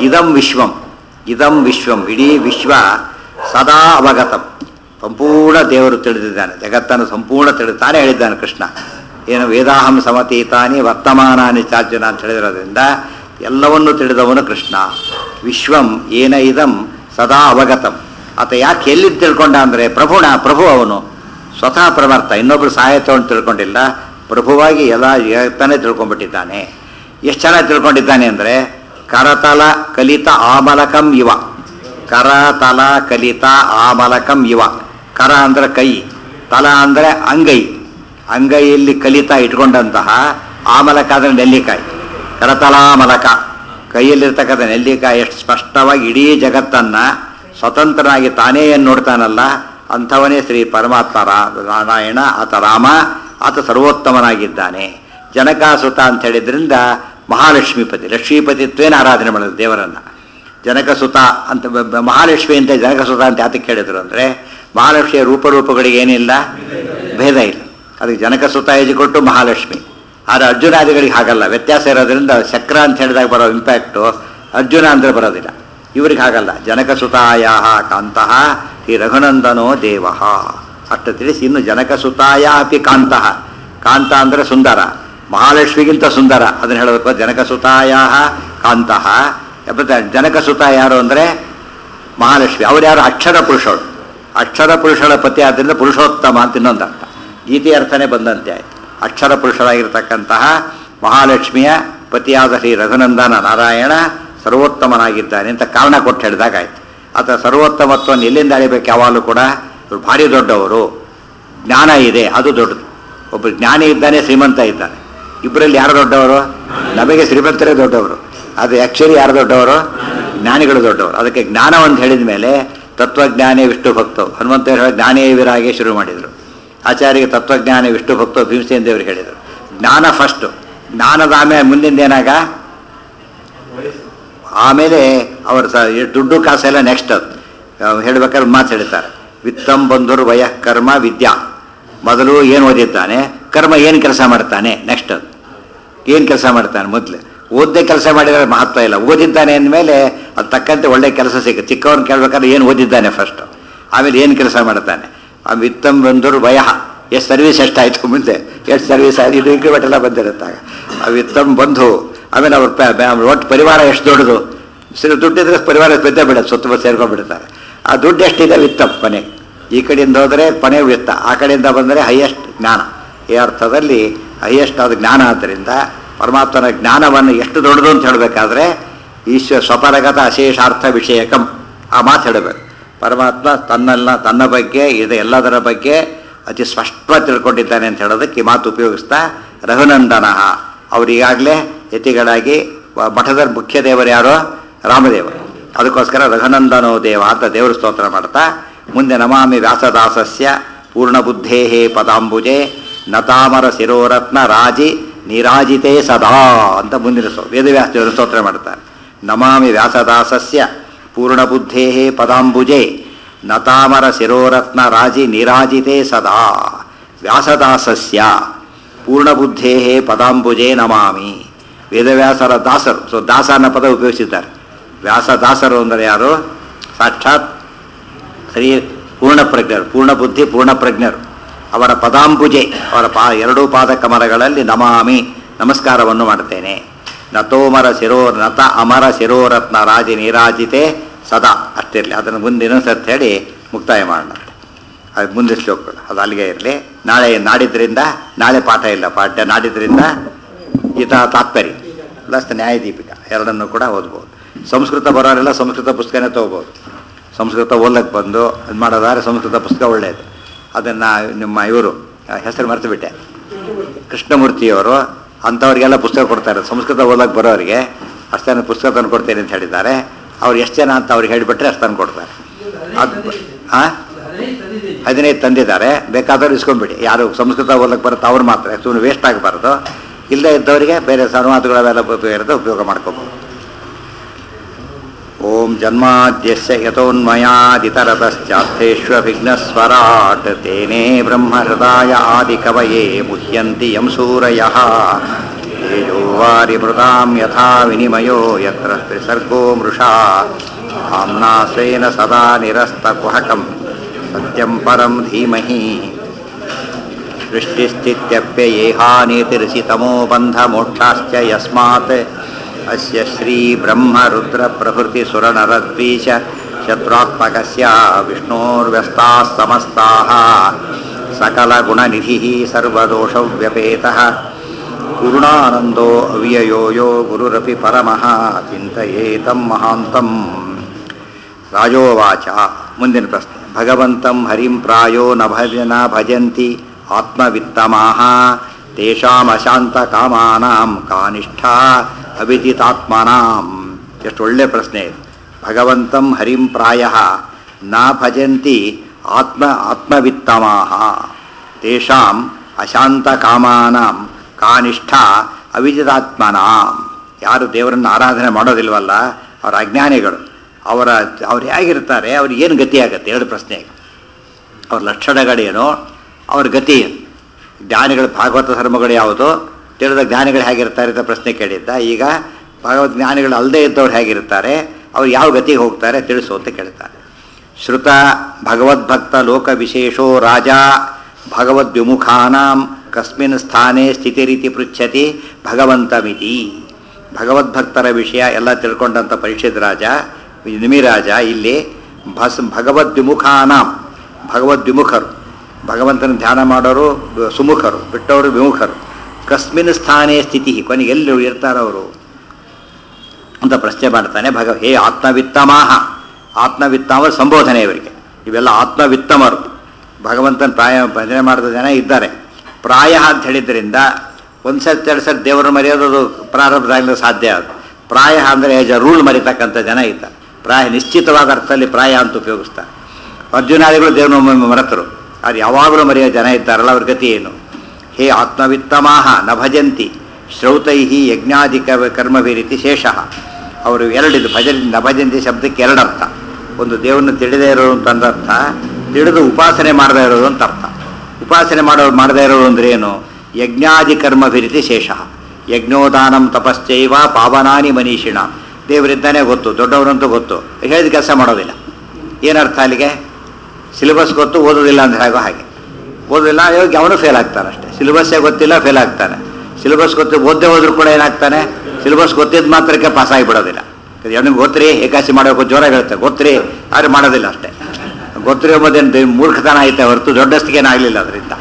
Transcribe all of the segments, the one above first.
ಇದಂ ವಿಶ್ವಂ ಇದಂ ವಿಶ್ವಂ ಇಡೀ ವಿಶ್ವ ಸದಾ ಅವಗತಂ ಸಂಪೂರ್ಣ ದೇವರು ತಿಳಿದಿದ್ದಾನೆ ಜಗತ್ತನ್ನು ಸಂಪೂರ್ಣ ತಿಳಿದು ತಾನೇ ಹೇಳಿದ್ದಾನೆ ಕೃಷ್ಣ ಏನು ವೇದಾಹಂ ಸಮತೀತಾನಿ ವರ್ತಮಾನಾನಿ ಚಾರ್ಜನ ಅಂತ ಹೇಳಿರೋದ್ರಿಂದ ಎಲ್ಲವನ್ನೂ ತಿಳಿದವನು ಕೃಷ್ಣ ವಿಶ್ವಂ ಏನ ಇದಂ ಸದಾ ಅವಗತಂ ಆತ ಯಾಕೆ ಎಲ್ಲಿ ತಿಳ್ಕೊಂಡ ಅಂದರೆ ಪ್ರಭುಣ ಪ್ರಭು ಅವನು ಸ್ವತಃ ಪ್ರವರ್ತ ಇನ್ನೊಬ್ರು ಸಹಾಯ ತಗೊಂಡು ತಿಳ್ಕೊಂಡಿಲ್ಲ ಪ್ರಭುವಾಗಿ ಎಲ್ಲ ಜಗತ್ತನ್ನೇ ತಿಳ್ಕೊಂಡ್ಬಿಟ್ಟಿದ್ದಾನೆ ಎಷ್ಟು ಚೆನ್ನಾಗಿ ತಿಳ್ಕೊಂಡಿದ್ದಾನೆ ಅಂದರೆ ಕರತಲ ಕಲಿತ ಆಮಲಕಂ ಇವ ಕರತಲ ಕಲಿತ ಆಮಲಕಂ ಇವ ಕರ ಅಂದರೆ ಕೈ ತಲ ಅಂದರೆ ಅಂಗೈ ಅಂಗೈಯಲ್ಲಿ ಕಲಿತ ಇಟ್ಕೊಂಡಂತಹ ಆಮಲಕ ಅಂದರೆ ನೆಲ್ಲಿಕಾಯಿ ಕರತಲಾಮಲಕ ಕೈಯಲ್ಲಿರ್ತಕ್ಕಂಥ ನೆಲ್ಲಿಕಾಯಿ ಎಷ್ಟು ಸ್ಪಷ್ಟವಾಗಿ ಇಡೀ ಜಗತ್ತನ್ನು ಸ್ವತಂತ್ರನಾಗಿ ತಾನೇ ಏನು ನೋಡ್ತಾನಲ್ಲ ಅಂಥವನೇ ಶ್ರೀ ಪರಮಾತ್ಮ ರಾ ನಾರಾಯಣ ಆತ ರಾಮ ಆತ ಸರ್ವೋತ್ತಮನಾಗಿದ್ದಾನೆ ಜನಕಾಸುತ ಅಂತ ಹೇಳಿದ್ರಿಂದ ಮಹಾಲಕ್ಷ್ಮೀಪತಿ ಲಕ್ಷ್ಮೀಪತಿತ್ವೇನ ಆರಾಧನೆ ಮಾಡೋದು ದೇವರನ್ನು ಜನಕಸುತ ಅಂತ ಬ- ಬ- ಮಹಾಲಕ್ಷ್ಮಿ ಅಂತ ಜನಕಸುತ ಅಂತ ಯಾತಕ್ಕೆ ಹೇಳಿದ್ರು ಅಂದರೆ ಮಹಾಲಕ್ಷ್ಮಿಯ ರೂಪರೂಪಗಳಿಗೆ ಏನಿಲ್ಲ ಭೇದ ಇಲ್ಲ ಅದಕ್ಕೆ ಜನಕಸುತ ಕೊಟ್ಟು ಮಹಾಲಕ್ಷ್ಮಿ ಆದರೆ ಅರ್ಜುನಾದಿಗಳಿಗೆ ಹಾಗಲ್ಲ ವ್ಯತ್ಯಾಸ ಇರೋದ್ರಿಂದ ಚಕ್ರ ಅಂತ ಹೇಳಿದಾಗ ಬರೋ ಇಂಪ್ಯಾಕ್ಟು ಅರ್ಜುನ ಅಂದರೆ ಬರೋದಿಲ್ಲ ಇವ್ರಿಗೆ ಹಾಗಲ್ಲ ಜನಕಸುತಾಯ ಕಾಂತಃ ಈ ರಘುನಂದನೋ ದೇವ ಅಷ್ಟು ತಿಳಿಸಿ ಇನ್ನು ಜನಕಸುತಾಯ ಅಪಿ ಕಾಂತಃ ಕಾಂತ ಅಂದರೆ ಸುಂದರ ಮಹಾಲಕ್ಷ್ಮಿಗಿಂತ ಸುಂದರ ಅದನ್ನು ಹೇಳಬೇಕು ಜನಕಸುತಾಯ ಕಾಂತಃ ಮತ್ತೆ ಜನಕಸುತ ಯಾರು ಅಂದರೆ ಮಹಾಲಕ್ಷ್ಮಿ ಅವ್ರು ಯಾರು ಅಕ್ಷರ ಪುರುಷರು ಅಕ್ಷರ ಪುರುಷರ ಪತಿ ಆದ್ದರಿಂದ ಪುರುಷೋತ್ತಮ ಅಂತ ಇನ್ನೊಂದು ಅರ್ಥ ಗೀತೆ ಅರ್ಥನೇ ಬಂದಂತೆ ಆಯ್ತು ಅಕ್ಷರ ಪುರುಷರಾಗಿರ್ತಕ್ಕಂತಹ ಮಹಾಲಕ್ಷ್ಮಿಯ ಪತಿಯಾದ ಶ್ರೀ ರಘುನಂದನ ನಾರಾಯಣ ಸರ್ವೋತ್ತಮನಾಗಿದ್ದಾನೆ ಅಂತ ಕಾರಣ ಕೊಟ್ಟು ಹೇಳಿದಾಗ ಆಯ್ತು ಆತ ಸರ್ವೋತ್ತಮತ್ವವನ್ನು ಎಲ್ಲಿಂದ ಅಳಿಬೇಕು ಯಾವಾಗಲೂ ಕೂಡ ಇವ್ರು ಭಾರಿ ದೊಡ್ಡವರು ಜ್ಞಾನ ಇದೆ ಅದು ದೊಡ್ಡದು ಒಬ್ಬ ಜ್ಞಾನಿ ಇದ್ದಾನೆ ಶ್ರೀಮಂತ ಇದ್ದಾನೆ ಇಬ್ಬರಲ್ಲಿ ಯಾರು ದೊಡ್ಡವರು ನಮಗೆ ಶ್ರೀಮಂತರೇ ದೊಡ್ಡವರು ಅದು ಆ್ಯಕ್ಚುಲಿ ಯಾರು ದೊಡ್ಡವರು ಜ್ಞಾನಿಗಳು ದೊಡ್ಡವರು ಅದಕ್ಕೆ ಜ್ಞಾನ ಅಂತ ಹೇಳಿದ ಮೇಲೆ ತತ್ವಜ್ಞಾನಿ ವಿಷ್ಣು ಭಕ್ತವು ಹನುಮಂತ ಹೇಳಿ ಜ್ಞಾನೇ ವಿರಾಗೆ ಶುರು ಮಾಡಿದರು ಆಚಾರ್ಯಗೆ ತತ್ವಜ್ಞಾನಿ ವಿಷ್ಣು ಭಕ್ತವು ಭೀಮಸೇನ ದೇವರು ಹೇಳಿದರು ಜ್ಞಾನ ಫಸ್ಟು ಜ್ಞಾನದ ಆಮೇಲೆ ಮುಂದಿನ ಏನಾಗ ಆಮೇಲೆ ಅವರು ಸ ದುಡ್ಡು ಕಾಸೆಲ್ಲ ನೆಕ್ಸ್ಟ್ ಅದು ಅಹ್ ಹೇಳ್ಬೇಕಾದ್ರೆ ಮಾತು ಹೇಳ್ತಾರೆ ವಿತ್ತಂ ಬಂಧುರ್ ವಯ ಕರ್ಮ ವಿದ್ಯಾ ಮೊದಲು ಏನು ಓದಿದ್ದಾನೆ ಕರ್ಮ ಏನು ಕೆಲಸ ಮಾಡ್ತಾನೆ ನೆಕ್ಸ್ಟ್ ಅದು ಏನು ಕೆಲಸ ಮಾಡ್ತಾನೆ ಮೊದಲು ಓದ್ದೇ ಕೆಲಸ ಮಾಡಿದರೆ ಮಹತ್ವ ಇಲ್ಲ ಓದಿದ್ದಾನೆ ಅಂದಮೇಲೆ ಅದು ತಕ್ಕಂತೆ ಒಳ್ಳೆ ಕೆಲಸ ಸಿಗುತ್ತೆ ಚಿಕ್ಕವನು ಕೇಳ್ಬೇಕಾದ್ರೆ ಏನು ಓದಿದ್ದಾನೆ ಫಸ್ಟು ಆಮೇಲೆ ಏನು ಕೆಲಸ ಮಾಡ್ತಾನೆ ಆ ವಿತ್ತಂ ಬಂಧುರ್ ವಯ ಎಷ್ಟು ಸರ್ವಿಸ್ ಎಷ್ಟಾಯಿತು ಮುಂದೆ ಎಷ್ಟು ಸರ್ವಿಸ್ ಆಯ್ತು ಇದು ಇಂಕ್ರಿಮೆಂಟ್ ಎಲ್ಲ ಬಂದಿರುತ್ತಾಗ ಆ ವಿತ್ತಂ ಬಂಧು ಆಮೇಲೆ ಅವ್ರ ಪ- ಪ- ಅವ್ರ ಒಟ್ಟು ಪರಿವಾರ ಎಷ್ಟು ದೊಡ್ಡದು ಸರಿ ದುಡ್ಡಿದ್ರೆ ಪರಿವಾರ ಬೆದ್ದ ಬಿಡೋದು ಸುತ್ತ ಸೇರ್ಕೊಂಡ್ಬಿಡ್ತಾರೆ ಆ ದುಡ್ಡು ಎಷ್ಟಿದೆ ವಿತ್ತಂ ಕೊನೆಗೆ ಈ ಕಡೆಯಿಂದ ಹೋದರೆ ಕೊನೆ ವಿತ್ತ ಆ ಕಡೆಯಿಂದ ಬಂದರೆ ಹೈಯೆಸ್ಟ್ ಜ್ಞಾನ ಈ ಅರ್ಥದಲ್ಲಿ ಹೈಯೆಸ್ಟ್ ಆದ ಜ್ಞಾನ ಆದ್ದರಿಂದ ಪರಮಾತ್ಮನ ಜ್ಞಾನವನ್ನು ಎಷ್ಟು ದೊಡ್ಡದು ಅಂತ ಹೇಳಬೇಕಾದ್ರೆ ಈಶ್ವರ ಸ್ವಪರಗತ ಅಶೇಷಾರ್ಥ ವಿಷಯಕಂ ಆ ಮಾತು ಹೇಳಬೇಕು ಪರಮಾತ್ಮ ತನ್ನೆಲ್ಲ ತನ್ನ ಬಗ್ಗೆ ಇದೆ ಎಲ್ಲದರ ಬಗ್ಗೆ ಅತಿ ಸ್ಪಷ್ಟವಾಗಿ ತಿಳ್ಕೊಂಡಿದ್ದಾನೆ ಅಂತ ಹೇಳೋದಕ್ಕೆ ಈ ಮಾತು ಉಪಯೋಗಿಸ್ತಾ ರಘುನಂದನ ಅವರಿಗಾಗಲೇ ಯತಿಗಳಾಗಿ ವ- ಮಠದ ಮುಖ್ಯ ದೇವರು ಯಾರೋ ರಾಮದೇವರು ಅದಕ್ಕೋಸ್ಕರ ರಘುನಂದನೋ ದೇವ ಅಂತ ದೇವರು ಸ್ತೋತ್ರ ಮಾಡ್ತಾ ಮುಂದೆ ನಮಾಮಿ ವ್ಯಾಸದಾಸಸ್ಯ ಪೂರ್ಣಬುದ್ಧೇ ಪದಾಂಬುಜೆ ನತಾಮರ ಶಿರೋರತ್ನ ರಾಜಿ ನಿರಾಜಿತೇ ಸದಾ ಅಂತ ಮುಂದಿನ ಸ್ತೋ ವೇದವ್ಯಾಸ ದೇವರು ಸ್ತೋತ್ರ ಮಾಡ್ತಾರೆ ನಮಾಮಿ ವ್ಯಾಸದಾಸಸ್ಯ ಪೂರ್ಣಬುದ್ಧೇ ಪದಾಂಬುಜೆ ನತಾಮರ ಶಿರೋರತ್ನ ರಾಜಿ ನಿರಾಜಿತೇ ಸದಾ ವ್ಯಾಸದಾಸಸ್ಯ ಪೂರ್ಣಬುದ್ಧೇ ಪದಾಂಬುಜೆ ನಮಾಮಿ ವೇದವ್ಯಾಸರ ದಾಸರು ಸೊ ದಾಸ ಅನ್ನೋ ಪದ ಉಪಯೋಗಿಸಿದ್ದಾರೆ ವ್ಯಾಸದಾಸರು ಅಂದರೆ ಯಾರು ಸಾಕ್ಷಾತ್ ಸರಿ ಪೂರ್ಣ ಪ್ರಜ್ಞರು ಪೂರ್ಣ ಬುದ್ಧಿ ಪೂರ್ಣ ಪ್ರಜ್ಞರು ಅವರ ಪದಾಂಬುಜೆ ಅವರ ಪಾ ಎರಡೂ ಪಾದ ಕಮಲಗಳಲ್ಲಿ ನಮಾಮಿ ನಮಸ್ಕಾರವನ್ನು ಮಾಡ್ತೇನೆ ನತೋಮರ ಶಿರೋ ನತ ಅಮರ ಶಿರೋರತ್ನ ರಾಜಿ ನೀರಾಜಿತೆ ಸದಾ ಅಷ್ಟಿರಲಿ ಅದನ್ನು ಮುಂದಿನ ಸತ್ ಹೇಳಿ ಮುಕ್ತಾಯ ಮಾಡೋಣ ಅದು ಮುಂದೆ ಶ್ಲೋಕಗಳು ಅದು ಅಲ್ಲಿಗೆ ಇರಲಿ ನಾಳೆ ನಾಡಿದ್ರಿಂದ ನಾಳೆ ಪಾಠ ಇಲ್ಲ ಪಾಠ ನಾಡಿದ್ರಿಂದ ಗೀತಾ ತಾತ್ಪರ್ಯ ಪ್ಲಸ್ ನ್ಯಾಯದೀಪಿಕ ಎರಡನ್ನು ಕೂಡ ಓದ್ಬೋದು ಸಂಸ್ಕೃತ ಬರೋರೆಲ್ಲ ಸಂಸ್ಕೃತ ಪುಸ್ತಕನೇ ತೊಗೋಬೋದು ಸಂಸ್ಕೃತ ಓದಕ್ಕೆ ಬಂದು ಇದು ಮಾಡೋದಾದ್ರೆ ಸಂಸ್ಕೃತ ಪುಸ್ತಕ ಒಳ್ಳೆಯದು ಅದನ್ನು ನಿಮ್ಮ ಇವರು ಹೆಸರು ಮರೆತು ಬಿಟ್ಟೆ ಕೃಷ್ಣಮೂರ್ತಿಯವರು ಅಂಥವ್ರಿಗೆಲ್ಲ ಪುಸ್ತಕ ಕೊಡ್ತಾರೆ ಸಂಸ್ಕೃತ ಓದಕ್ಕೆ ಬರೋರಿಗೆ ಅಷ್ಟು ಜನ ಪುಸ್ತಕ ತಂದು ಕೊಡ್ತೇನೆ ಅಂತ ಹೇಳಿದ್ದಾರೆ ಅವ್ರು ಎಷ್ಟು ಜನ ಅಂತ ಅವ್ರಿಗೆ ಹೇಳಿಬಿಟ್ರೆ ಅಷ್ಟು ತಂದು ಕೊಡ್ತಾರೆ ಅದು ಹಾಂ ಹದಿನೈದು ತಂದಿದ್ದಾರೆ ಬೇಕಾದವ್ರು ಇಸ್ಕೊಂಡ್ಬಿಡಿ ಯಾರು ಸಂಸ್ಕೃತ ಓದಕ್ಕೆ ಬರುತ್ತೆ ಅವ್ರು ಮಾತ್ರ ಸುಮ್ಮನೆ ವೇಸ್ಟ್ ಆಗಬಾರ್ದು ಇಲ್ಲದೇ ಇದ್ದವರಿಗೆ ಬೇರೆ ಸರ್ವಾತುಗಳೆಲ್ಲ ಉಪಯೋಗ ಉಪಯೋಗ ಮಾಡ್ಕೋಬೋದು ಓಂ ಜನ್ಮಾದ್ಯಸ್ಯ ಯತೋನ್ಮಯಾದಿತರತಶ್ಚಾರ್ಥೇಷ್ವಭಿಘ್ನಸ್ವರಾಟ್ ತೇನೇ ಬ್ರಹ್ಮಹೃದಾಯ ಆದಿಕವಯೇ ಮುಹ್ಯಂತಿ ಯಂ ಸೂರಯಃ तेजो वारिमृतां यथा विनिमयो यत्र त्रिसर्गो मृषा धाम्ना स्वेन सदा निरस्तकुहकं सत्यं परं धीमहि सृष्टिस्थित्यप्ययेहानीतिरसितमो बन्धमोक्षाश्च यस्मात् अस्य श्रीब्रह्मरुद्रप्रभृतिसुरनरद्वीष शत्रुत्मकस्य विष्णोर्व्यस्ताः समस्ताः सकलगुणनिधिः सर्वदोषव्यपेतः पूर्णानन्दो अव्ययो यो गुरुरपि परमः ಚಿಂತೆಯೇತಂ ಮಹಾಂತಂ ರಾಜೋವಾಚ ಮುಂದಿನ ಪ್ರಶ್ನೆ ಭಗವಂತಂ ಹರಿಂ ಪ್ರಾಯೋ ನ ಭಜನ ಭಜಂತಿ ಆತ್ಮವಿತ್ತಮಾಹ ತೇಷಾಂ ಅಶಾಂತ ಕಾಮಾನಾಂ ಕಾನಿಷ್ಠಾ ಅವಿದಿತಾತ್ಮನಾಂ ಎಷ್ಟು ಒಳ್ಳೆ ಪ್ರಶ್ನೆ ಇದು ಭಗವಂತಂ ಹರಿಂ ಪ್ರಾಯ ನ ಭಜಂತಿ ಆತ್ಮ ಆತ್ಮವಿತ್ತಮಾಹ ತೇಷಾಂ ಅಶಾಂತ ಕಾಮಾನಾಂ ಕಾನಿಷ್ಠ ಅವಿದಿತಾತ್ಮನಾಂ ಯಾರು ದೇವರನ್ನು ಆರಾಧನೆ ಮಾಡೋದಿಲ್ವಲ್ಲ ಅವರ ಅಜ್ಞಾನಿಗಳು ಅವರ ಅವ್ರು ಹೇಗಿರ್ತಾರೆ ಅವ್ರಿಗೆ ಏನು ಗತಿ ಆಗುತ್ತೆ ಎರಡು ಪ್ರಶ್ನೆ ಅವ್ರ ಲಕ್ಷಣಗಳೇನು ಅವ್ರ ಗತಿ ಏನು ಜ್ಞಾನಿಗಳು ಭಾಗವತ ಧರ್ಮಗಳು ಯಾವುದು ತಿಳಿದ ಜ್ಞಾನಿಗಳು ಹೇಗಿರ್ತಾರೆ ಅಂತ ಪ್ರಶ್ನೆ ಕೇಳಿದ್ದ ಈಗ ಭಾಗವತ ಜ್ಞಾನಿಗಳು ಅಲ್ಲದೆ ಇದ್ದವ್ರು ಹೇಗಿರ್ತಾರೆ ಅವ್ರು ಯಾವ ಗತಿಗೆ ಹೋಗ್ತಾರೆ ತಿಳಿಸು ಅಂತ ಕೇಳ್ತಾರೆ ಶ್ರುತ ಭಗವದ್ಭಕ್ತ ಲೋಕ ವಿಶೇಷೋ ರಾಜ ಭಗವದ್ವಿಮುಖಾನಾಂ ಕಸ್ಮಿನ್ ಸ್ಥಾನೇ ಸ್ಥಿತಿರೀತಿ ಪೃಚ್ಛತಿ ಭಗವಂತಮಿತಿ ಭಗವದ್ಭಕ್ತರ ವಿಷಯ ಎಲ್ಲ ತಿಳ್ಕೊಂಡಂಥ ಪರೀಕ್ಷಿತ್ ರಾಜ ನಿಮಿರಾಜ ಇಲ್ಲಿ ಭಸ್ ಭಗವದ್ವಿಮುಖಾನಾಂ ಭಗವದ್ವಿಮುಖರು ಭಗವಂತನ ಧ್ಯಾನ ಮಾಡೋರು ಸುಮುಖರು ಬಿಟ್ಟವರು ವಿಮುಖರು ಕಸ್ಮಿನ್ ಸ್ಥಾನೇ ಸ್ಥಿತಿ ಕೊನೆಗೆ ಎಲ್ಲಿ ಇರ್ತಾರವರು ಅಂತ ಪ್ರಶ್ನೆ ಮಾಡ್ತಾನೆ ಭಗ ಹೇ ಆತ್ಮವಿತ್ತಮಾಹ ಆತ್ಮವಿತ್ತಮ ಸಂಬೋಧನೆ ಇವರಿಗೆ ಇವೆಲ್ಲ ಆತ್ಮವಿತ್ತಮರು ಭಗವಂತನ ಪ್ರಾಯ ಭಜನೆ ಮಾಡಿದ ಜನ ಇದ್ದಾರೆ ಪ್ರಾಯ ಅಂತ ಹೇಳಿದ್ರಿಂದ ಒಂದು ಸರ್ತಿ ಎರಡು ಸರ್ತಿ ದೇವರು ಮರೆಯೋದು ಪ್ರಾರಂಭದಾಗಲೂ ಸಾಧ್ಯ ಅದು ಪ್ರಾಯ ಅಂದರೆ ಎ ರೂಲ್ ಮರಿತಕ್ಕಂಥ ಜನ ಇದ್ದಾರೆ ಪ್ರಾಯ ನಿಶ್ಚಿತವಾದ ಅರ್ಥದಲ್ಲಿ ಪ್ರಾಯ ಅಂತ ಉಪಯೋಗಿಸ್ತಾರೆ ಅರ್ಜುನಾದಿಗಳು ದೇವರೊಮ್ಮೆ ಮರೆತರು ಅದು ಯಾವಾಗಲೂ ಮರೆಯೋ ಜನ ಇದ್ದಾರಲ್ಲ ಅವ್ರ ಗತಿ ಏನು ಹೇ ಆತ್ಮವಿತ್ತಮಾಹ ನ ಭಜಂತಿ ಶ್ರೌತೈ ಯಜ್ಞಾಧಿಕ ಕರ್ಮಭೀರಿತಿ ಶೇಷ ಅವರು ಎರಡಿದು ಭಜನ್ ನ ಭಜಂತಿ ಶಬ್ದಕ್ಕೆ ಎರಡರ್ಥ ಒಂದು ದೇವರನ್ನು ತಿಳಿದೇ ಇರೋದು ಅಂತ ಅಂದರ್ಥ ತಿಳಿದು ಉಪಾಸನೆ ಮಾಡದೇ ಇರೋದು ಅಂತ ಅರ್ಥ ಉಪಾಸನೆ ಮಾಡೋರು ಮಾಡದೇ ಇರೋದು ಅಂದ್ರೆ ಏನು ಯಜ್ಞಾದಿ ಕರ್ಮಭಿರಿತಿ ಶೇಷ ಯಜ್ಞೋದಾನಂ ತಪಶ್ಚೈವ ಪಾವನಾನಿ ಮನೀಷಿಣ ದೇವರಿದ್ದಾನೆ ಗೊತ್ತು ದೊಡ್ಡವರಂತೂ ಗೊತ್ತು ಹೇಳಿದ ಕೆಲಸ ಮಾಡೋದಿಲ್ಲ ಏನರ್ಥ ಅಲ್ಲಿಗೆ ಸಿಲೆಬಸ್ ಗೊತ್ತು ಓದೋದಿಲ್ಲ ಅಂದ್ರೆ ಹೇಗೋ ಹಾಗೆ ಓದೋದಿಲ್ಲ ಇವಾಗ ಅವನು ಫೇಲ್ ಆಗ್ತಾನೆ ಅಷ್ಟೇ ಸಿಲೆಬಸ್ಸೇ ಗೊತ್ತಿಲ್ಲ ಫೇಲ್ ಆಗ್ತಾನೆ ಸಿಲೆಬಸ್ ಗೊತ್ತು ಓದ್ದೇ ಹೋದ್ರು ಕೂಡ ಏನಾಗ್ತಾನೆ ಸಿಲೆಬಸ್ ಗೊತ್ತಿದ್ದ ಮಾತ್ರಕ್ಕೆ ಪಾಸ್ ಆಗಿಬಿಡೋದಿಲ್ಲ ಅವನಿಗೆ ಗೊತ್ತ್ರಿ ಏಕಾಸಿ ಮಾಡೋಕೆ ಜೋರಾಗಿ ಹೇಳ್ತಾರೆ ಗೊತ್ತ್ರಿ ಆದರೆ ಮಾಡೋದಿಲ್ಲ ಅಷ್ಟೇ ಗೊತ್ತಿರೋ ಎಂಬುದೇನು ಮೂರ್ಖತನ ಐತೆ ಹೊರತು ದೊಡ್ಡಸ್ತಿಗೇನಾಗಲಿಲ್ಲ ಅದರಿಂದ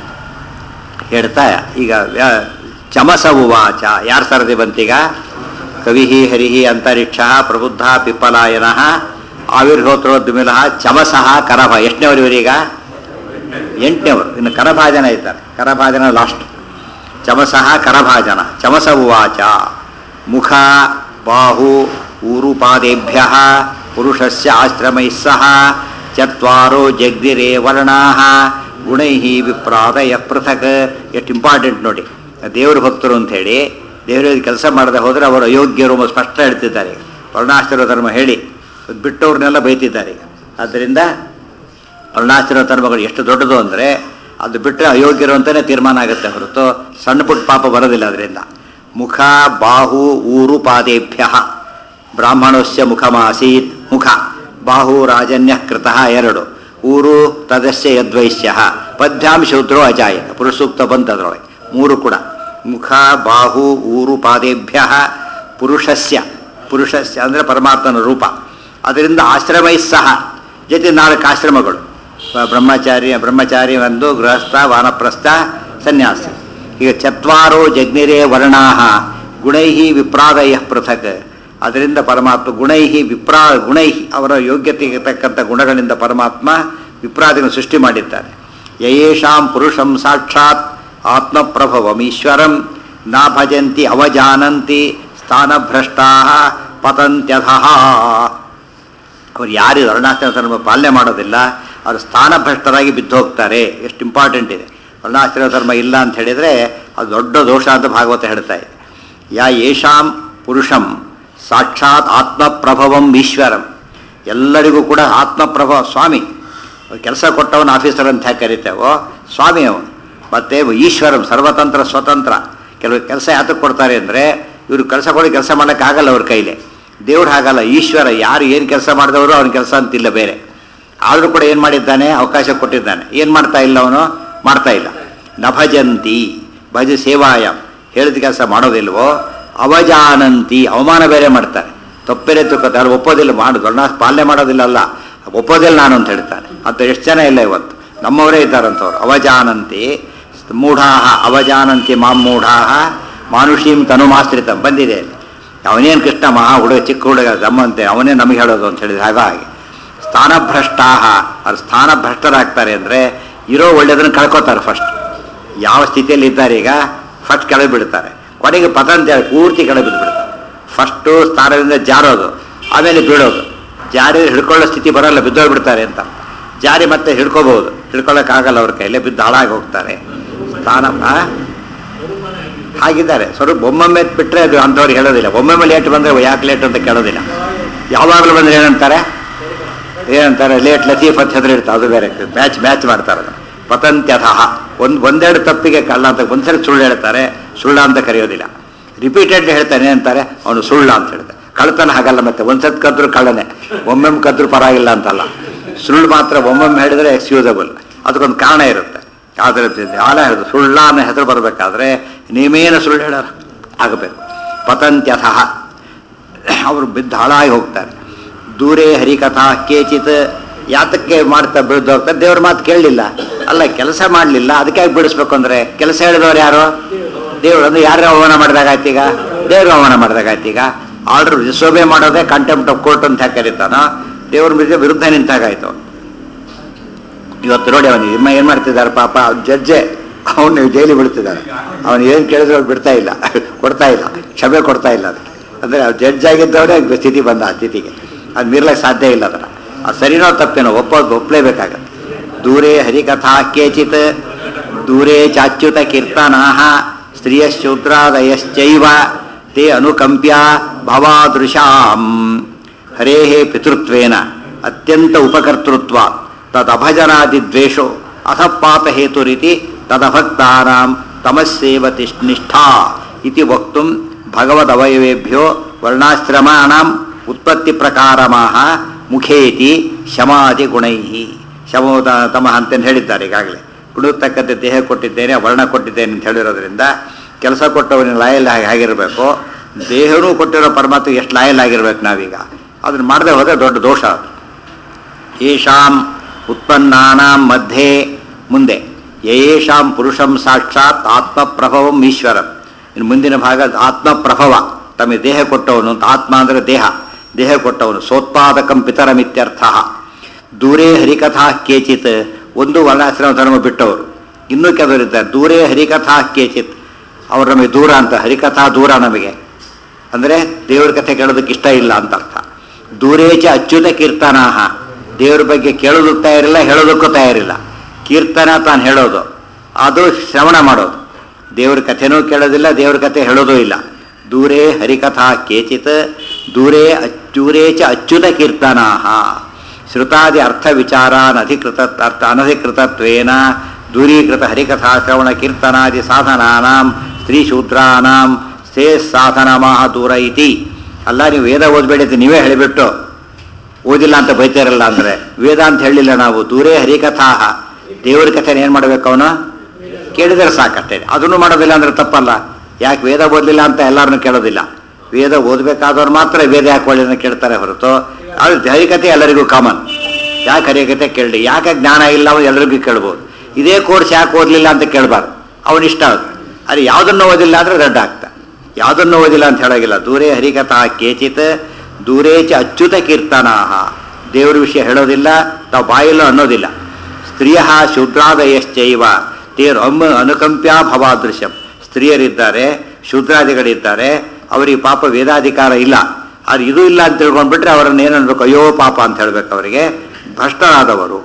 ಹೇಳ್ತಾ ಈಗ ವ್ಯ- ಚಮಸ ಉವಾಚ ಯಾರು ಸರದಿ ಬಂತೀಗ ಕವಿ ಹರಿಹಿ ಅಂತರಿಕ್ಷ ಪ್ರಬುದ್ಧ ಪಿಪ್ಪಲಾಯನ ಆವಿರ್ಹೋತ್ರೋದ್ಮಿಲ ಚಮಸಃ ಕರಭ ಎಷ್ಟನೇವರು ಇವರೀಗ ಎಂಟನೇವರು ಇನ್ನು ಕರಭಾಜನ ಇದ್ದಾರೆ ಕರಭಾಜನ ಲಾಸ್ಟ್ ಚಮಸಃ ಕರಭಾಜನ ಚಮಸ ಉವಾಚ ಮುಖ ಬಾಹು ಊರುಪಾದೇಭ್ಯ ಪುರುಷಸ್ಯ ಆಶ್ರಮೈ ಸಹ ಚತ್ವಾರೋ ಜಗ್ದಿರೇ ವರ್ಣಾ ಗುಣೈ ವಿಪ್ರಾದಯ ಪೃಥಕ್ ಎಷ್ಟು ಇಂಪಾರ್ಟೆಂಟ್ ನೋಡಿ ದೇವರು ಭಕ್ತರು ಅಂತ ಹೇಳಿ ದೇವರ ಕೆಲಸ ಮಾಡದೆ ಹೋದರೆ ಅವರು ಅಯೋಗ್ಯರು ಎಂಬ ಸ್ಪಷ್ಟ ಹೇಳ್ತಿದ್ದಾರೆ ಈಗ ವರ್ಣಾಶ್ರಮ ಧರ್ಮ ಹೇಳಿ ಅದ್ ಬಿಟ್ಟವ್ರನ್ನೆಲ್ಲ ಬೈತಿದ್ದಾರೆ ಈಗ ಆದ್ದರಿಂದ ವರ್ಣಾಶ್ರಮ ಧರ್ಮಗಳು ಎಷ್ಟು ದೊಡ್ಡದು ಅಂದರೆ ಅದು ಬಿಟ್ಟರೆ ಅಯೋಗ್ಯರು ಅಂತಲೇ ತೀರ್ಮಾನ ಆಗುತ್ತೆ ಹೊರತು ಸಣ್ಣ ಪುಟ್ಟ ಪಾಪ ಬರೋದಿಲ್ಲ ಅದರಿಂದ ಮುಖ ಬಾಹು ಊರು ಪಾದೇಭ್ಯ ಬ್ರಾಹ್ಮಣಸ್ಯ ಮುಖಮಾಸೀತ್ ಮುಖ ಬಾಹು ರಾಜನ್ಯ ಕೃತಃ ಎರಡು ಊರು ತದಸ್ಯ ಯದ್ವೈಶ್ಯ ಪದ್ಭ್ಯಾಂ ಶೂದ್ರೋ ಅಜಾಯತ ಪುರುಷ ಸೂಕ್ತ ಬಂತದ್ರೊಳಗೆ ಮೂರು ಕೂಡ ಮುಖ ಬಾಹು ಊರು ಪಾದೇಭ್ಯ ಪುರುಷಸ್ಯ ಪುರುಷಸ್ಯ ಅಂದರೆ ಪರಮಾತ್ಮನ ರೂಪ ಅದರಿಂದ ಆಶ್ರಮೈ ಸಹ ಜೊತೆ ನಾಲ್ಕು ಆಶ್ರಮಗಳು ಬ- ಬ್ರಹ್ಮಚಾರಿ ಬ್ರಹ್ಮಚಾರಿ ಒಂದು ಗೃಹಸ್ಥ ವಾನಪ್ರಸ್ಥ ಸನ್ಯಾಸಿ ಈಗ ಚತ್ವಾರೋ ಜಗ್ನಿರೇ ವರ್ಣಾ ಗುಣೈ ವಿಪ್ರಾದಯ ಪೃಥಕ್ ಅದರಿಂದ ಪರಮಾತ್ಮ ಗುಣೈ ವಿಪ್ರಾ ಗುಣೈ ಅವರ ಯೋಗ್ಯತೆಗೆ ತಕ್ಕಂಥ ಗುಣಗಳಿಂದ ಪರಮಾತ್ಮ ವಿಪ್ರಾದಿಗಳನ್ನು ಸೃಷ್ಟಿ ಮಾಡಿದ್ದಾರೆ ಯಯೇಷಾಂ ಪುರುಷಂ ಸಾಕ್ಷಾತ್ ಆತ್ಮಪ್ರಭವಮೀಶ್ವರಂ ನ ಭಜಂತಿ ಅವಜಾನಂತಿ ಸ್ಥಾನಭ್ರಷ್ಟಾ ಪತಂತ್ಯಧಃ ಅವ್ರು ಯಾರು ವರ್ಣಾಶ್ರಮ ಧರ್ಮ ಪಾಲನೆ ಮಾಡೋದಿಲ್ಲ ಅವರು ಸ್ಥಾನಭ್ರಷ್ಟರಾಗಿ ಬಿದ್ದು ಹೋಗ್ತಾರೆ ಎಷ್ಟು ಇಂಪಾರ್ಟೆಂಟ್ ಇದೆ ವರ್ಣಾಶ್ರಮ ಧರ್ಮ ಇಲ್ಲ ಅಂತ ಹೇಳಿದರೆ ಅದು ದೊಡ್ಡ ದೋಷ ಅಂತ ಭಾಗವತ ಹೇಳ್ತಾ ಇದೆ ಯಾ ಯೇಷಾಂ ಪುರುಷಂ ಸಾಕ್ಷಾತ್ ಆತ್ಮಪ್ರಭವಂ ಈಶ್ವರಂ ಎಲ್ಲರಿಗೂ ಕೂಡ ಆತ್ಮಪ್ರಭವ ಸ್ವಾಮಿ ಕೆಲಸ ಕೊಟ್ಟವನ ಆಫೀಸರ್ ಅಂತ ಹೇಗೆ ಕರಿತೇವೋ ಸ್ವಾಮಿ ಅವನು ಮತ್ತು ಈಶ್ವರಂ ಸರ್ವತಂತ್ರ ಸ್ವತಂತ್ರ ಕೆಲವು ಕೆಲಸ ಯಾತಕ್ಕೆ ಕೊಡ್ತಾರೆ ಅಂದರೆ ಇವರು ಕೆಲಸ ಕೊಡಿ ಕೆಲಸ ಮಾಡೋಕ್ಕಾಗಲ್ಲ ಅವ್ರ ಕೈಲಿ ದೇವ್ರು ಹಾಗಲ್ಲ ಈಶ್ವರ ಯಾರು ಏನು ಕೆಲಸ ಮಾಡಿದವರು ಅವ್ನ ಕೆಲಸ ಅಂತಿಲ್ಲ ಬೇರೆ ಆದರೂ ಕೂಡ ಏನು ಮಾಡಿದ್ದಾನೆ ಅವಕಾಶ ಕೊಟ್ಟಿದ್ದಾನೆ ಏನು ಮಾಡ್ತಾ ಇಲ್ಲ ಅವನು ಮಾಡ್ತಾ ಇಲ್ಲ ನಭಜಂತಿ ಭಜ ಸೇವಾಯ ಹೇಳಿದ ಕೆಲಸ ಮಾಡೋದಿಲ್ವೋ ಅವಜಾನಂತಿ ಅವಮಾನ ಬೇರೆ ಮಾಡ್ತಾರೆ ತಪ್ಪೇರೆ ತಿಳ್ಕೊತಾರೆ ಒಪ್ಪೋದಿಲ್ಲ ಮಾಡು ದೊಡ್ಡ ಪಾಲನೆ ಮಾಡೋದಿಲ್ಲ ಅಲ್ಲ ಒಪ್ಪೋದಿಲ್ಲ ನಾನು ಅಂತ ಹೇಳ್ತಾನೆ ಅಂತ ಎಷ್ಟು ಜನ ಇಲ್ಲ ಇವತ್ತು ನಮ್ಮವರೇ ಇದ್ದಾರಂತವ್ರು ಅವಜಾನಂತಿ ಮೂಢಾಹ ಅವಜಾನಂತಿ ಮಾಂ ಮೂಢಾಹ ಮಾನುಷೀಂ ತನುಮಾಶ್ರಿತ ಬಂದಿದೆ ಅಲ್ಲಿ ಅವನೇನು ಕೃಷ್ಣ ಮಹಾ ಹುಡುಗ ಚಿಕ್ಕ ಹುಡುಗ ದಮ್ಮಂತೆ ಅವನೇ ನಮಗೆ ಹೇಳೋದು ಅಂತ ಹೇಳಿದ್ರೆ ಹಾಗ ಹಾಗೆ ಸ್ಥಾನಭ್ರಷ್ಟಾಹ ಅವ್ರು ಸ್ಥಾನಭ್ರಷ್ಟರಾಗ್ತಾರೆ ಅಂದರೆ ಇರೋ ಒಳ್ಳೆಯದನ್ನು ಕಳ್ಕೊತಾರೆ ಫಸ್ಟ್ ಯಾವ ಸ್ಥಿತಿಯಲ್ಲಿ ಇದ್ದಾರೆ ಈಗ ಫಸ್ಟ್ ಕೆಳಗೆ ಬಿಡ್ತಾರೆ ಕೊನೆಗೆ ಪತಂತ ಹೇಳಿ ಪೂರ್ತಿ ಕೆಳಗೆ ಬಿದ್ದು ಬಿಡ್ತಾರೆ ಫಸ್ಟು ಸ್ಥಾನದಿಂದ ಜಾರೋದು ಆಮೇಲೆ ಬೀಳೋದು ಜಾರಿ ಹಿಡ್ಕೊಳ್ಳೋ ಸ್ಥಿತಿ ಬರಲ್ಲ ಬಿದ್ದೋಗ್ಬಿಡ್ತಾರೆ ಅಂತ ಜಾರಿ ಮತ್ತೆ ಹಿಡ್ಕೋಬಹುದು ಹಿಡ್ಕೊಳ್ಳೋಕ್ಕಾಗಲ್ಲ ಅವ್ರ ಕೈಲೇ ಬಿದ್ದು ಹಾಳಾಗಿ ಹೋಗ್ತಾರೆ ಸ್ಥಾನ ಆ? ಹಾಗಿದ್ದಾರೆ ಸ್ವಲ್ಪ ಒಮ್ಮೊಮ್ಮೆ ಬಿಟ್ಟರೆ ಅದು ಅಂಥವ್ರಿಗೆ ಹೇಳೋದಿಲ್ಲ ಒಮ್ಮೊಮ್ಮೆ ಲೇಟ್ ಬಂದರೆ ಯಾಕೆ ಲೇಟ್ ಅಂತ ಕೇಳೋದಿಲ್ಲ ಯಾವಾಗಲೂ ಬಂದರೆ ಏನಂತಾರೆ ಏನಂತಾರೆ ಲೇಟ್ ಲತೀಫ್ ಅಂತ ಹೆಸರು ಇರ್ತಾರೆ ಅದು ಬೇರೆ ಮ್ಯಾಚ್ ಮ್ಯಾಚ್ ಮಾಡ್ತಾರೆ ಅದು ಪತಂತ್ಯಥಃ ಒಂದು ಒಂದೆರಡು ತಪ್ಪಿಗೆ ಕಳ್ಳ ಅಂತ ಒಂದ್ಸರಿ ಸುಳ್ಳು ಹೇಳ್ತಾರೆ ಸುಳ್ಳ ಅಂತ ಕರೆಯೋದಿಲ್ಲ ರಿಪೀಟೆಡ್ ಹೇಳ್ತಾನೆ ಅಂತಾರೆ ಅವನು ಸುಳ್ಳ ಅಂತ ಹೇಳ್ತಾರೆ ಕಳ್ತನ ಹಾಗಲ್ಲ ಮತ್ತೆ ಒಂದ್ಸತ್ ಕದ್ರು ಕಳ್ಳನೆ ಒಮ್ಮೊಮ್ಮೆ ಕದ್ರು ಪರವಾಗಿಲ್ಲ ಅಂತಲ್ಲ ಸುಳ್ಳು ಮಾತ್ರ ಒಮ್ಮೊಮ್ಮೆ ಹೇಳಿದ್ರೆ ಎಕ್ಸ್ಕ್ಯೂಸಬಲ್ ಅದಕ್ಕೊಂದು ಕಾರಣ ಇರುತ್ತೆ ಆದರೆ ಆಲ ಹೇಳಿದ್ರು ಸುಳ್ಳ ಅನ್ನೋ ಹೆಸರು ಬರಬೇಕಾದ್ರೆ ನೀವೇನು ಸುಳ್ಳು ಹೇಳೋರು ಆಗಬೇಕು ಪತಂತ್ಯಥಃ ಅವರು ಬಿದ್ದು ಹಾಳಾಗಿ ಹೋಗ್ತಾರೆ ದೂರೇ ಹರಿಕಥಾ ಕೇಚಿತ್ ಯಾತಕ್ಕೆ ಮಾಡ್ತಾ ಬಿದ್ದು ಹೋಗ್ತಾರೆ ದೇವ್ರ ಮಾತು ಕೇಳಲಿಲ್ಲ ಅಲ್ಲ ಕೆಲಸ ಮಾಡಲಿಲ್ಲ ಅದಕ್ಕೆ ಯಾಕೆ ಬಿಡಿಸ್ಬೇಕು ಅಂದರೆ ಕೆಲಸ ಹೇಳಿದವ್ರು ಯಾರು ದೇವ್ರು ಅಂದ್ರೆ ಯಾರು ಅವಮಾನ ಮಾಡಿದಾಗಾಯ್ತು ಈಗ ದೇವ್ರು ಅವಮಾನ ಮಾಡಿದಾಗಾಯ್ತು ಈಗ ಆರ್ಡರ್ ವಿಸೋಬೆ ಮಾಡೋದೇ ಕಂಟೆಂಪ್ಟ್ ಆಫ್ ಕೋರ್ಟ್ ಅಂತ ಯಾಕೆ ಕರೀತಾನೋ ದೇವ್ರ ವಿರುದ್ಧ ವಿರುದ್ಧ ನಿಂತಾಗಾಯ್ತು ಇವತ್ತು ನೋಡಿ ಅವನು ಇಮ್ಮ ಏನು ಮಾಡ್ತಿದ್ದಾರೆ ಪಾಪ ಅವ್ನ ಜಡ್ಜೆ ಅವನು ಜೈಲಿಗೆ ಬಿಡ್ತಿದ್ದಾರೆ ಅವನು ಏನು ಕೇಳಿದ್ರು ಅವ್ರು ಬಿಡ್ತಾ ಇಲ್ಲ ಕೊಡ್ತಾ ಇಲ್ಲ ಕ್ಷಮೆ ಕೊಡ್ತಾ ಇಲ್ಲ ಅದಕ್ಕೆ ಅಂದರೆ ಅವ್ರು ಜಡ್ಜ್ ಆಗಿದ್ದವರೇ ಸ್ಥಿತಿ ಬಂದ ಆ ಸ್ಥಿತಿಗೆ ಅದು ಮೀರ್ಲಕ್ಕೆ ಸಾಧ್ಯ ಇಲ್ಲ ಅದನ್ನು ಅದು ಸರಿನೋ ತಪ್ಪೇನೋ ಒಪ್ಪೋದು ಒಪ್ಪಲೇಬೇಕಾಗತ್ತೆ ದೂರೇ ಹರಿಕಥಾ ಕೇಚಿತ್ ದೂರೇ ಚಾಚ್ಯುತ ಕೀರ್ತನಾಹ ಸ್ತ್ರೀಯ ಶೂದ್ರಾದಯಶ್ಚೈವ ತೇ ಅನುಕಂಪ್ಯ ಭವಾದೃಶಾಂ ಹರೇ ಪಿತೃತ್ವೇನ ಅತ್ಯಂತ ಉಪಕರ್ತೃತ್ವ ತದಭಜನಾದಿದ್ವೇಷೋ ಅಥ ಪಾಪಹೇತುರಿತಿ ತದಭಕ್ತಾನಾಂ ತಮಸ್ಸೇವ ತಿಷ್ಠ ನಿಷ್ಠಾ ಇತಿ ವಕ್ತುಂ ಭಗವದವಯವೇಭ್ಯೋ ವರ್ಣಾಶ್ರಮಾಣಾಂ ಉತ್ಪತ್ತಿ ಪ್ರಕಾರಮಾಹ ಮುಖೇತಿ ಶಮಾದಿ ಗುಣೈ ಶಮೋದ ತಮಃ ಅಂತೇನು ಹೇಳಿದ್ದಾರೆ ಈಗಾಗಲೇ ಗುಣತಕ್ಕಂತೆ ದೇಹ ಕೊಟ್ಟಿದ್ದೇನೆ ವರ್ಣ ಕೊಟ್ಟಿದ್ದೇನೆ ಅಂತ ಹೇಳಿರೋದ್ರಿಂದ ಕೆಲಸ ಕೊಟ್ಟವನಿಗೆ ಲಾಯಲ್ ಆಗಿ ಆಗಿರಬೇಕು ದೇಹನೂ ಕೊಟ್ಟಿರೋ ಪರಮಾತ್ಮ ಎಷ್ಟು ಲಾಯಲ್ ಆಗಿರ್ಬೇಕು ನಾವೀಗ ಅದನ್ನು ಮಾಡದೆ ಹೋದರೆ ದೊಡ್ಡ ದೋಷ ಅದು ಯೇಷಾಂ ಉತ್ಪನ್ನಾನಾಂ ಮಧ್ಯೆ ಮುಂದೆ ಯೇಷಾಂ ಪುರುಷಂ ಸಾಕ್ಷಾತ್ ಆತ್ಮಪ್ರಭವಂ ಈಶ್ವರಂ ಇನ್ನು ಮುಂದಿನ ಭಾಗ ಆತ್ಮಪ್ರಭವ ತಮಗೆ ದೇಹ ಕೊಟ್ಟವನು ಅಂತ ಆತ್ಮ ಅಂದರೆ ದೇಹ ದೇಹ ಕೊಟ್ಟವನು ಸೋತ್ಪಾದಕಂ ಪಿತರಮಿತ್ಯರ್ಥ ದೂರೇ ಹರಿಕಥಾ ಕೇಚಿತ್ ಒಂದು ವರ್ಣಾಶ್ರಮ ಧರ್ಮ ಬಿಟ್ಟವರು ಇನ್ನೂ ಕೆಲವರಿದ್ದಾರೆ ದೂರೇ ಹರಿಕಥಾ ಕೇಚಿತ್ ಅವರು ನಮಗೆ ದೂರ ಅಂತ ಹರಿಕಥಾ ದೂರ ನಮಗೆ ಅಂದರೆ ದೇವ್ರ ಕಥೆ ಕೇಳೋದಕ್ಕೆ ಇಷ್ಟ ಇಲ್ಲ ಅಂತ ಅರ್ಥ ದೂರೇಚ ಅಚ್ಯುತ ಕೀರ್ತನಾಹ ದೇವ್ರ ಬಗ್ಗೆ ಕೇಳೋದಕ್ಕೆ ತಯಾರಿಲ್ಲ ಹೇಳೋದಕ್ಕೂ ತಯಾರಿಲ್ಲ ಕೀರ್ತನ ತಾನು ಹೇಳೋದು ಅದು ಶ್ರವಣ ಮಾಡೋದು ದೇವ್ರ ಕಥೆನೂ ಕೇಳೋದಿಲ್ಲ ದೇವ್ರ ಕಥೆ ಹೇಳೋದೂ ಇಲ್ಲ ದೂರೇ ಹರಿಕಥಾ ಕೇಚಿತ್ ದೂರೇ ದೂರೇ ಚ ಅಚ್ಯುತ ಕೀರ್ತನಾಹ ಶ್ರುತಾದಿ ಅರ್ಥ ವಿಚಾರಾನ್ ಅಧಿಕೃತ ಅರ್ಥ ಅನಧಿಕೃತತ್ವೇನ ದೂರೀಕೃತ ಹರಿಕಥಾ ಶ್ರವಣ ಕೀರ್ತನಾದಿ ಸಾಧನಾನಾಂ ಸ್ತ್ರೀಶೂದ್ರಾನಾಂ ಸೇ ಸಾಧನಮಾಹ ದೂರ ಇತಿ ಅಲ್ಲ ನೀವು ವೇದ ಓದಬೇಡಿ ಅಂತ ನೀವೇ ಹೇಳಿಬಿಟ್ಟು ಓದಿಲ್ಲ ಅಂತ ಬೈತಾರಲ್ಲ ಅಂದರೆ ವೇದ ಅಂತ ಹೇಳಿಲ್ಲ ನಾವು ದೂರೇ ಹರಿಕಥಾ ದೇವರ ಕಥೆನ ಏನು ಮಾಡಬೇಕು ಅವನು ಕೇಳಿದರೆ ಸಾಕಷ್ಟೇ ಅದನ್ನು ಮಾಡೋದಿಲ್ಲ ಅಂದ್ರೆ ತಪ್ಪಲ್ಲ ಯಾಕೆ ವೇದ ಓದಲಿಲ್ಲ ಅಂತ ಎಲ್ಲರನ್ನೂ ಕೇಳೋದಿಲ್ಲ ವೇದ ಓದಬೇಕಾದವ್ರು ಮಾತ್ರ ವೇದ ಯಾಕೆ ಒಳ್ಳೆಯದನ್ನ ಕೇಳ್ತಾರೆ ಹೊರತು ಅದು ಹರಿಕತೆ ಎಲ್ಲರಿಗೂ ಕಾಮನ್ ಯಾಕೆ ಹರಿಕತೆ ಕೇಳಲಿ ಯಾಕೆ ಜ್ಞಾನ ಇಲ್ಲ ಅವನು ಎಲ್ಲರಿಗೂ ಕೇಳ್ಬೋದು ಇದೇ ಕೋರ್ಸ್ ಯಾಕೆ ಓದಲಿಲ್ಲ ಅಂತ ಕೇಳಬಾರ್ದು ಅವನು ಇಷ್ಟ ಅದು ಅದು ಯಾವುದನ್ನು ಓದಿಲ್ಲ ಅಂದರೆ ರಡ್ಡ ಆಗ್ತಾ ಯಾವುದನ್ನು ಓದಿಲ್ಲ ಅಂತ ಹೇಳೋಗಿಲ್ಲ ದೂರೇ ಹರಿಕಥಾ ಕೇಚಿತ್ ದೂರೇ ಚ ಅಚ್ಯುತ ಕೀರ್ತನಾಹ ದೇವರ ವಿಷಯ ಹೇಳೋದಿಲ್ಲ ತಾವು ಬಾಯಲ್ಲೂ ಅನ್ನೋದಿಲ್ಲ ಸ್ತ್ರೀಯ ಶೂದ್ರಾದಯಶ್ಚೈವ ತೇರು ಅಮ್ಮ ಅನುಕಂಪ್ಯಾ ಭವಾದೃಶ್ಯಂ ಸ್ತ್ರೀಯರಿದ್ದಾರೆ ಶೂದ್ರಾದಿಗಳಿದ್ದಾರೆ ಅವರಿಗೆ ಪಾಪ ವೇದಾಧಿಕಾರ ಇಲ್ಲ ಆದ್ರೆ ಇದು ಇಲ್ಲ ಅಂತ ತಿಳ್ಕೊಂಡ್ಬಿಟ್ರೆ ಅವರನ್ನು ಏನನ್ಬೇಕು ಅಯ್ಯೋ ಪಾಪ ಅಂತ ಹೇಳ್ಬೇಕು ಅವರಿಗೆ ಭ್ರಷ್ಟರಾದವರು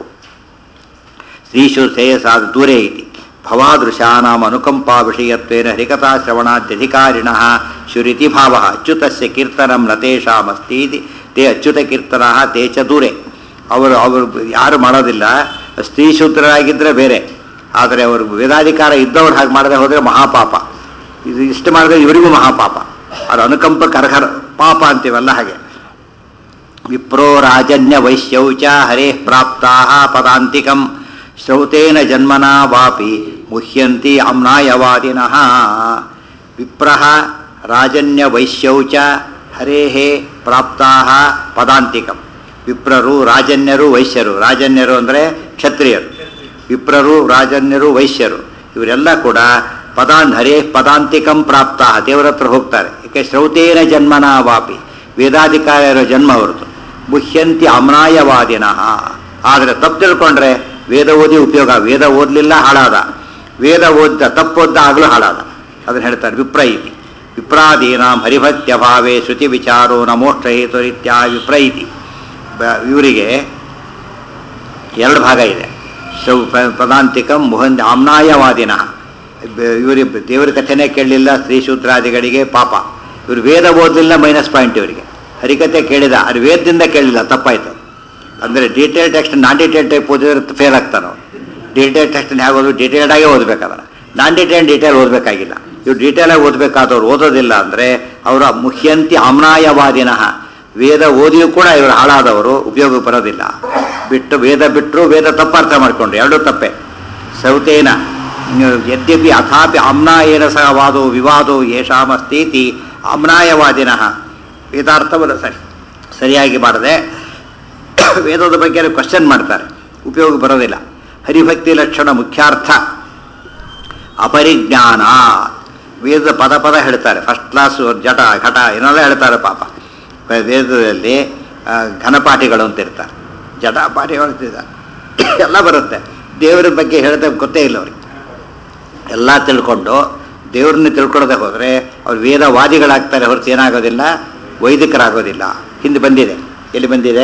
ಶ್ರೀಶು ಶ್ರೇಯಸಾದ ದೂರೇ ಇತಿ ಭವಾದೃಶಾನಾಂ ಅನುಕಂಪಾ ವಿಷಯತ್ವೇನ ಹರಿಕಥಾ ಶ್ರವಣಾದ್ಯಧಿಕಾರಿಣ ಶುರಿತಿ ಭಾವ ಅಚ್ಯುತಸ್ಯ ಕೀರ್ತನಂ ನತೇಷಾಮಸ್ತೀತಿ ತೇ ಅಚ್ಯುತ ಕೀರ್ತನ ತೇ ಚ ದೂರೆ ಅವರು ಅವರು ಯಾರು ಮಾಡೋದಿಲ್ಲ ಸ್ತ್ರೀ ಶೂದ್ರರಾಗಿದ್ದರೆ ಬೇರೆ ಆದರೆ ಅವರು ವೇದಾಧಿಕಾರ ಇದ್ದವ್ರು ಹಾಗೆ ಮಾಡದೆ ಹೋದರೆ ಮಹಾಪಾಪ ಇದು ಇಷ್ಟು ಮಾಡಿದ್ರೆ ಇವರಿಗೂ ಮಹಾಪಾಪ ಅದು ಅನುಕಂಪಕ್ಕೆ ಅರ್ಹರ ಪಾಪ ಅಂತೀವಲ್ಲ ಹಾಗೆ ವಿಪ್ರೋ ರಾಜನ್ಯ ವೈಶ್ಯೌಚ ಹರೇ ಪ್ರಾಪ್ತಾ ಪದಾಂತಿಕಂ ಶ್ರೌತೇನ ಜನ್ಮನಾ ವಾಪಿ ಮುಹ್ಯಂತಿ ಅಮ್ನಾಯವಾದಿನಃ ವಿಪ್ರಃ ರಾಜನ್ಯ ವೈಶ್ಯೌಚ ಹರೇ ಪ್ರಾಪ್ತಾ ಪದಾಂತಿಕಂ ವಿಪ್ರರು ರಾಜನ್ಯರು ವೈಶ್ಯರು ರಾಜನ್ಯರು ಅಂದರೆ ಕ್ಷತ್ರಿಯರು ವಿಪ್ರರು ರಾಜನ್ಯರು ವೈಶ್ಯರು ಇವರೆಲ್ಲ ಕೂಡ ಪದಾನ್ ಹರೇ ಪದಾಂತಿಕಂ ಪ್ರಾಪ್ತ ದೇವರ ಹತ್ರ ಹೋಗ್ತಾರೆ ಏಕೆ ಶ್ರೌತೇನ ಜನ್ಮನ ವಾಪಿ ವೇದಾಧಿಕಾರ ಇರೋ ಜನ್ಮ ಅವ್ರದ್ದು ಮುಹ್ಯಂತಿ ಅಮ್ನಾಯವಾದಿನಃ ಆದರೆ ತಪ್ಪು ತಿಳ್ಕೊಂಡ್ರೆ ವೇದ ಓದಿ ಉಪಯೋಗ ವೇದ ಓದಲಿಲ್ಲ ಹಾಳಾದ ವೇದ ಓದ್ದ ತಪ್ಪೋದ್ದ ಆಗಲೂ ಹಾಳಾದ ಅದನ್ನು ಹೇಳ್ತಾರೆ ವಿಪ್ರ ಇತಿ ವಿಪ್ರಾದೀನಾಂ ಹರಿಭಕ್ತ್ಯ ಭಾವೇ ಶ್ರುತಿ ವಿಚಾರೋ ನಮೋಕ್ಷ ಹೇತುರಿತ್ಯ ವಿಪ್ರ ಇತಿ ಬ- ಇವರಿಗೆ ಎರಡು ಭಾಗ ಇದೆ ಶೌ ಪ- ಪದಾಂತಿಕಂ ಮುಹಂದ ಆಮ್ನಾಯವಾದಿನ ಇವರಿಗೆ ದೇವರ ಕಥೆನೇ ಕೇಳಲಿಲ್ಲ ಸ್ತ್ರೀ ಶೂದ್ರಾದಿಗಳಿಗೆ ಪಾಪ ಇವರು ವೇದ ಓದಲಿಲ್ಲ ಮೈನಸ್ ಪಾಯಿಂಟ್ ಇವರಿಗೆ ಹರಿಕತೆ ಕೇಳಿದ ಅದು ವೇದದಿಂದ ಕೇಳಲಿಲ್ಲ ತಪ್ಪಾಯ್ತು ಅಂದರೆ detail text non detail type ಓದಿದ್ರೆ ಫೇಲ್ ಆಗ್ತಾನೆ ಡೀಟೇಲ್ ಟೆಕ್ಸ್ಟ್ನ ಹೇಗೆ ಓದು ಡೀಟೇಲ್ಡ್ ಆಗೇ ಓದಬೇಕಾದ್ರೆ ನಾನ್ ಡೀಟೇಲ್ ಡೀಟೇಲ್ ಓದಬೇಕಾಗಿಲ್ಲ ಇವ್ರು ಡೀಟೇಲಾಗಿ ಓದಬೇಕಾದವ್ರು ಓದೋದಿಲ್ಲ ಅಂದರೆ ಅವರ ಮುಖ್ಯಂತಿ ಆಮ್ನಾಯವಾದಿನಃ ವೇದ ಓದಿಯೂ ಕೂಡ ಇವರು ಹಾಳಾದವರು ಉಪಯೋಗ ಬರೋದಿಲ್ಲ ಬಿಟ್ಟು ವೇದ ಬಿಟ್ಟರು ವೇದ ತಪ್ಪು ಅರ್ಥ ಮಾಡಿಕೊಂಡ್ರು ಎರಡೂ ತಪ್ಪೆ ಸೌತೇನ ಯದ್ಯಪಿ ಅಥಾಪಿ ಆಮ್ನಾಯೇನ ಸಹ ವಾದೋ ವಿವಾದೋ ಯೇಷಾಮಸ್ತೀತಿ ಆಮ್ನಾಯವಾದಿನಃ ವೇದಾರ್ಥವನ್ನು ಸರಿ ಸರಿಯಾಗಿ ಮಾಡದೆ ವೇದದ ಬಗ್ಗೆ ಕ್ವಶನ್ ಮಾಡ್ತಾರೆ ಉಪಯೋಗ ಬರೋದಿಲ್ಲ ಹರಿಭಕ್ತಿ ಲಕ್ಷಣ ಮುಖ್ಯಾರ್ಥ ಅಪರಿಜ್ಞಾನ ವೇದ ಪದ ಪದ ಹೇಳ್ತಾರೆ ಫಸ್ಟ್ ಕ್ಲಾಸ್ ಜಟ ಘಟ ಏನೆಲ್ಲ ಹೇಳ್ತಾರೆ ಪಾಪ ವೇದದಲ್ಲಿ ಆ, ಘನಪಾಠಿಗಳು ಅಂತ ಇರ್ತಾರೆ ಜಟಾಪಾಠಿಗಳು ಅಂತಿದ್ದಾರೆ ಎಲ್ಲ ಬರುತ್ತೆ ದೇವರ ಬಗ್ಗೆ ಹೇಳಿದ ಗೊತ್ತೇ ಇಲ್ಲ ಅವ್ರಿಗೆ ಎಲ್ಲ ತಿಳ್ಕೊಂಡು ದೇವ್ರನ್ನ ತಿಳ್ಕೊಳ್ಳದೆ ಹೋದರೆ ಅವ್ರು ವೇದವಾದಿಗಳಾಗ್ತಾರೆ ಹೊರತು ಏನಾಗೋದಿಲ್ಲ ವೈದಿಕರಾಗೋದಿಲ್ಲ ಹಿಂದೆ ಬಂದಿದೆ ಎಲ್ಲಿ ಬಂದಿದೆ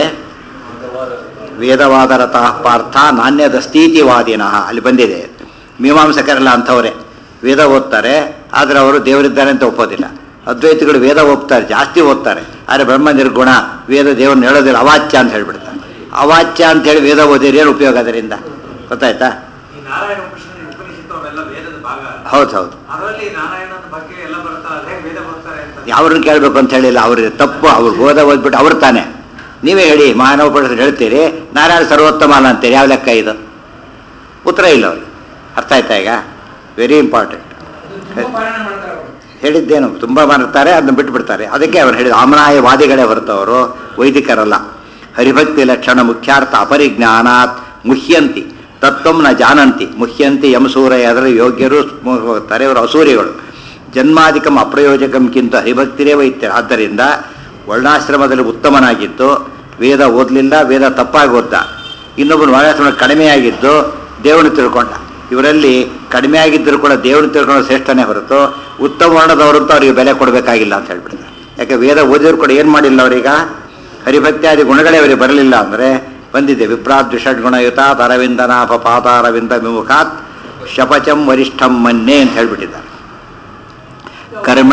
ವೇದವಾದರತಃ ಪಾರ್ಥ ನಾಣ್ಯದಸ್ತೀತಿವಾದಿನಃ ಅಲ್ಲಿ ಬಂದಿದೆ ಮೀಮಾಂಸಕರೆಲ್ಲ ಅಂಥವರೇ ವೇದ ಓದ್ತಾರೆ ಆದರೆ ಅವರು ದೇವರಿದ್ದಾರೆ ಅಂತ ಒಪ್ಪೋದಿಲ್ಲ ಅದ್ವೈತಿಗಳು ವೇದ ಓದ್ತಾರೆ ಜಾಸ್ತಿ ಓದ್ತಾರೆ ಆದರೆ ಬ್ರಹ್ಮ ನಿರ್ಗುಣ ವೇದ ದೇವ್ರನ್ನ ಹೇಳೋದಿಲ್ಲ ಅವಾಚ್ಯ ಅಂತ ಹೇಳ್ಬಿಡ್ತಾರೆ ಅವಾಚ್ಯ ಅಂತ ಹೇಳಿ ವೇದ ಓದಿದ್ರೆ ಏನು ಉಪಯೋಗ ಅದರಿಂದ ಗೊತ್ತಾಯ್ತಾ ಈ ನಾರಾಯಣ ಉಪನಿಷತ್ ಉಪನಿಷತ್ತು ಅವೆಲ್ಲ ವೇದದ ಭಾಗ ಹೌದು ಹೌದು ಅದರಲ್ಲಿ ನಾರಾಯಣನ ಬಗ್ಗೆ ಎಲ್ಲ ಬರ್ತಾರೆ ಅದೇ ವೇದ ಬರ್ತಾರೆ ಅಂತ ಯಾವ್ರನ್ನ ಕೇಳಬೇಕು ಅಂತ ಹೇಳಿಲ್ಲ ಅವ್ರಿಗೆ ತಪ್ಪು ಅವ್ರು ಓದ ಓದ್ಬಿಟ್ಟು ಅವ್ರು ತಾನೆ ನೀವೇ ಹೇಳಿ ಮಾನವ ಪಡಿಸಿ ಹೇಳ್ತೀರಿ ನಾರಾಯಣ ಸರ್ವೋತ್ತಮ ಅಲ್ಲ ಅಂತೀರಿ ಯಾವ ಲೆಕ್ಕ ಇದು ಉತ್ತರ ಇಲ್ಲ ಅವ್ರಿಗೆ ಅರ್ಥ ಆಯ್ತಾ ಈಗ ವೆರಿ ಇಂಪಾರ್ಟೆಂಟ್ ಹೇಳಿದ್ದೇನು ತುಂಬ ಮಾಡ್ತಾರೆ ಅದನ್ನ ಬಿಟ್ಬಿಡ್ತಾರೆ ಅದಕ್ಕೆ ಅವ್ರು ಹೇಳಿದ ಆಮನಾಯವಾದಿಗಳೇ ಹೊರತವರು ವೈದಿಕರಲ್ಲ ಹರಿಭಕ್ತಿ ಲಕ್ಷಣ ಮುಖ್ಯಾರ್ಥ ಅಪರಿಜ್ಞಾನಾತ್ ಮುಹ್ಯಂತಿ ತತ್ವಂ ನ ಜಾನಂತಿ ಮುಹ್ಯಂತಿ ಯಮಸೂರಯ ಅದರ ಯೋಗ್ಯರು ಸ್ಮ- ಹೋಗ್ತಾರೆ ಇವರು ಅಸೂರಿಗಳು ಜನ್ಮಾಧಿಕಂ ಅಪ್ರಯೋಜಕಂಕ್ಕಿಂತ ಹರಿಭಕ್ತಿರೇ ವೈದ್ಯರು ಆದ್ದರಿಂದ ವರ್ಣಾಶ್ರಮದಲ್ಲಿ ಉತ್ತಮನಾಗಿದ್ದು ವೇದ ಓದಲಿಲ್ಲ ವೇದ ತಪ್ಪಾಗಿ ಓದ್ದ ಇನ್ನೊಬ್ಬನು ವರ್ಣಾಶ್ರಮ ಕಡಿಮೆಯಾಗಿದ್ದು ದೇವರನ್ನು ತಿಳ್ಕೊಂಡ ಇವರಲ್ಲಿ ಕಡಿಮೆ ಆಗಿದ್ದರೂ ಕೂಡ ದೇವರನ್ನು ತಿಳ್ಕೊಳ್ಳೋ ಶ್ರೇಷ್ಠನೇ ಹೊರತು ಉತ್ತಮ ವರ್ಣದವರಂತೂ ಅವರಿಗೆ ಬೆಲೆ ಕೊಡಬೇಕಾಗಿಲ್ಲ ಅಂತ ಹೇಳ್ಬಿಡ್ತಾರೆ ಯಾಕೆ ವೇದ ಓದಿದ್ರು ಕೂಡ ಏನು ಮಾಡಿಲ್ಲ ಅವರೀಗ ಹರಿಭಕ್ತಿಯಾದಿ ಗುಣಗಳೇ ಅವರಿಗೆ ಬರಲಿಲ್ಲ ಅಂದರೆ ಬಂದಿದೆ ವಿಪ್ರಾದ್ ದ್ವಿಷಡ್ಗುಣಯುತ ಅರವಿಂದನಾಭ ಪಾದಾರವಿಂದ ವಿಮುಖಾತ್ ಶಪಚಂ ವರಿಷ್ಠಂ ಮನ್ನೆ ಅಂತ ಹೇಳ್ಬಿಟ್ಟಿದ್ದಾರೆ ಕರ್ಮ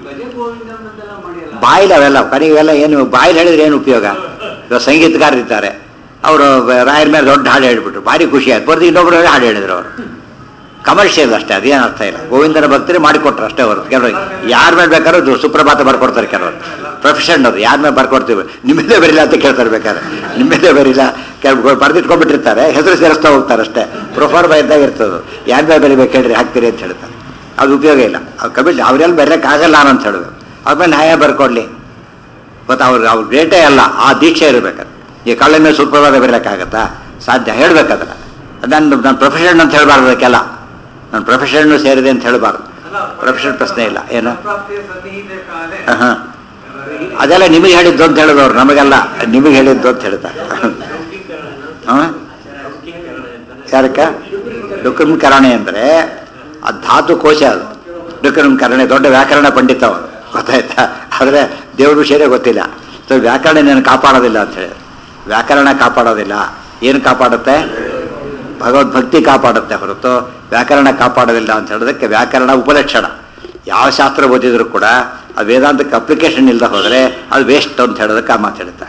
ಬಾಯಿಲ್ ಅವೆಲ್ಲ ಕಡೆಗೆ ಇವೆಲ್ಲ ಏನು ಬಾಯಿಲ್ ಹೇಳಿದ್ರೆ ಏನು ಉಪಯೋಗ ಇವಾಗ ಸಂಗೀತಗಾರರಿದ್ದಾರೆ ಅವರು ರಾಯರ ಮೇಲೆ ದೊಡ್ಡ ಹಾಡು ಹೇಳ್ಬಿಟ್ರು ಭಾರಿ ಖುಷಿ ಆಯ್ತು ಬರ್ದು ಇನ್ನೊಬ್ರು ಹಾಡು ಹೇಳಿದ್ರು ಅವರು ಕಮರ್ಷಿಯಲ್ ಅಷ್ಟೇ ಅದೇನು ಅರ್ಥ ಇಲ್ಲ ಗೋವಿಂದನ ಭಕ್ತರೇ ಮಾಡಿಕೊಟ್ರು ಅಷ್ಟೇ ಹೊರತು ಕೆಲವರು ಯಾರ ಮೇಲೆ ಬೇಕಾದ್ರೂ ಇದು ಸುಪ್ರಭಾತ ಬರ್ಕೊಡ್ತಾರೆ ಕೆಲವರು ಪ್ರೊಫೆಷನ್ ಅದು ಯಾರ ಮೇಲೆ ಬರ್ಕೊಡ್ತೀವಿ ನಿಮ್ಮದೇ ಬರಿಲ್ಲ ಅಂತ ಕೇಳ್ತಾರೆ ಬೇಕಾದ್ರೆ ನಿಮ್ಮದೇ ಬರಿಲ್ಲ ಕೆಲವು ಬರ್ದಿಟ್ಕೊಂಡ್ಬಿಟ್ಟಿರ್ತಾರೆ ಹೆಸರು ಸೇರಿಸ್ತಾ ಹೋಗ್ತಾರೆ ಅಷ್ಟೇ ಪ್ರೊಫಾರ್ಮ ಇದ್ದಾಗ ಇರ್ತದೆ ಯಾರ ಮೇಲೆ ಬರಿಬೇಕು ಹೇಳ್ರಿ ಹಾಕ್ತೀರಿ ಅಂತ ಹೇಳ್ತಾರೆ ಅದು ಉಪಯೋಗ ಇಲ್ಲ ಅದು ಕಮಿಟಿ ಅವರೆಲ್ಲ ಬರೆಯೋಕ್ಕಾಗಲ್ಲ ನಾನು ಅಂತ ಹೇಳಬೇಕು ಆಮೇಲೆ ನ್ಯಾಯ ಬರ್ಕೊಡ್ಲಿ ಮತ್ತು ಅವ್ರು ಅವ್ರ ಗ್ರೇಟೇ ಅಲ್ಲ ಆ ದೀಕ್ಷೆ ಇರಬೇಕಾದ್ರೆ ಈ ಕಳ್ಳ ಮೇಲೆ ಸುಪ್ರಭಾತ ಬರೀಲಿಕ್ಕಾಗತ್ತಾ ಸಾಧ್ಯ ಹೇಳ್ಬೇಕದಲ್ಲ ನಾನು ನನ್ನ ಪ್ರೊಫೆಷನ್ ಅಂತ ಹೇಳಬಾರ್ದು ಅದಕ್ಕೆಲ್ಲ ನನ್ನ ಪ್ರೊಫೆಷನ್ನು ಸೇರಿದೆ ಅಂತ ಹೇಳಬಾರ್ದು ಪ್ರೊಫೆಷನ್ ಪ್ರಶ್ನೆ ಇಲ್ಲ ಏನು ಸಂಪ್ರಾಪ್ತಿಯ ಸನ್ನಿಹಿತ ಕಾಲೇ ಹಾಂ ಅದೆಲ್ಲ ನಿಮಗೆ ಹೇಳಿದ್ದು ಅಂತ ಹೇಳಿದವ್ರು ನಮಗೆಲ್ಲ ನಿಮಗೆ ಹೇಳಿದ್ದು ಅಂತ ಹೇಳ್ತಾರೆ ಹಾಂ ಯಾರಕ್ಕ ಡುಕುಂಕರಣೆ ಅಂದರೆ ಆ ಧಾತು ಕೋಶ ಅದು ಡುಕುಂಕರಣೆ ದೊಡ್ಡ ವ್ಯಾಕರಣ ಪಂಡಿತ ಅವನು ಗೊತ್ತಾಯ್ತಾ ಆದರೆ ದೇವ್ರ ವಿಷಯನೇ ಗೊತ್ತಿಲ್ಲ ಸೊ ವ್ಯಾಕರಣ ನಾನು ಕಾಪಾಡೋದಿಲ್ಲ ಅಂತ ಹೇಳಿ ವ್ಯಾಕರಣ ಕಾಪಾಡೋದಿಲ್ಲ ಏನು ಕಾಪಾಡುತ್ತೆ ಭಗವದ್ಭಕ್ತಿ ಕಾಪಾಡುತ್ತೆ ಹೊರತು ವ್ಯಾಕರಣ ಕಾಪಾಡೋದಿಲ್ಲ ಅಂತ ಹೇಳೋದಕ್ಕೆ ವ್ಯಾಕರಣ ಉಪಲಕ್ಷಣ ಯಾವ ಶಾಸ್ತ್ರ ಓದಿದ್ರು ಕೂಡ ಆ ವೇದಾಂತಕ್ಕೆ ಅಪ್ಲಿಕೇಶನ್ ಇಲ್ಲದೆ ಹೋದರೆ ಅದು ವೇಸ್ಟ್ ಅಂತ ಹೇಳೋದಕ್ಕೆ ಆ ಮಾತು ಹೇಳ್ತಾರೆ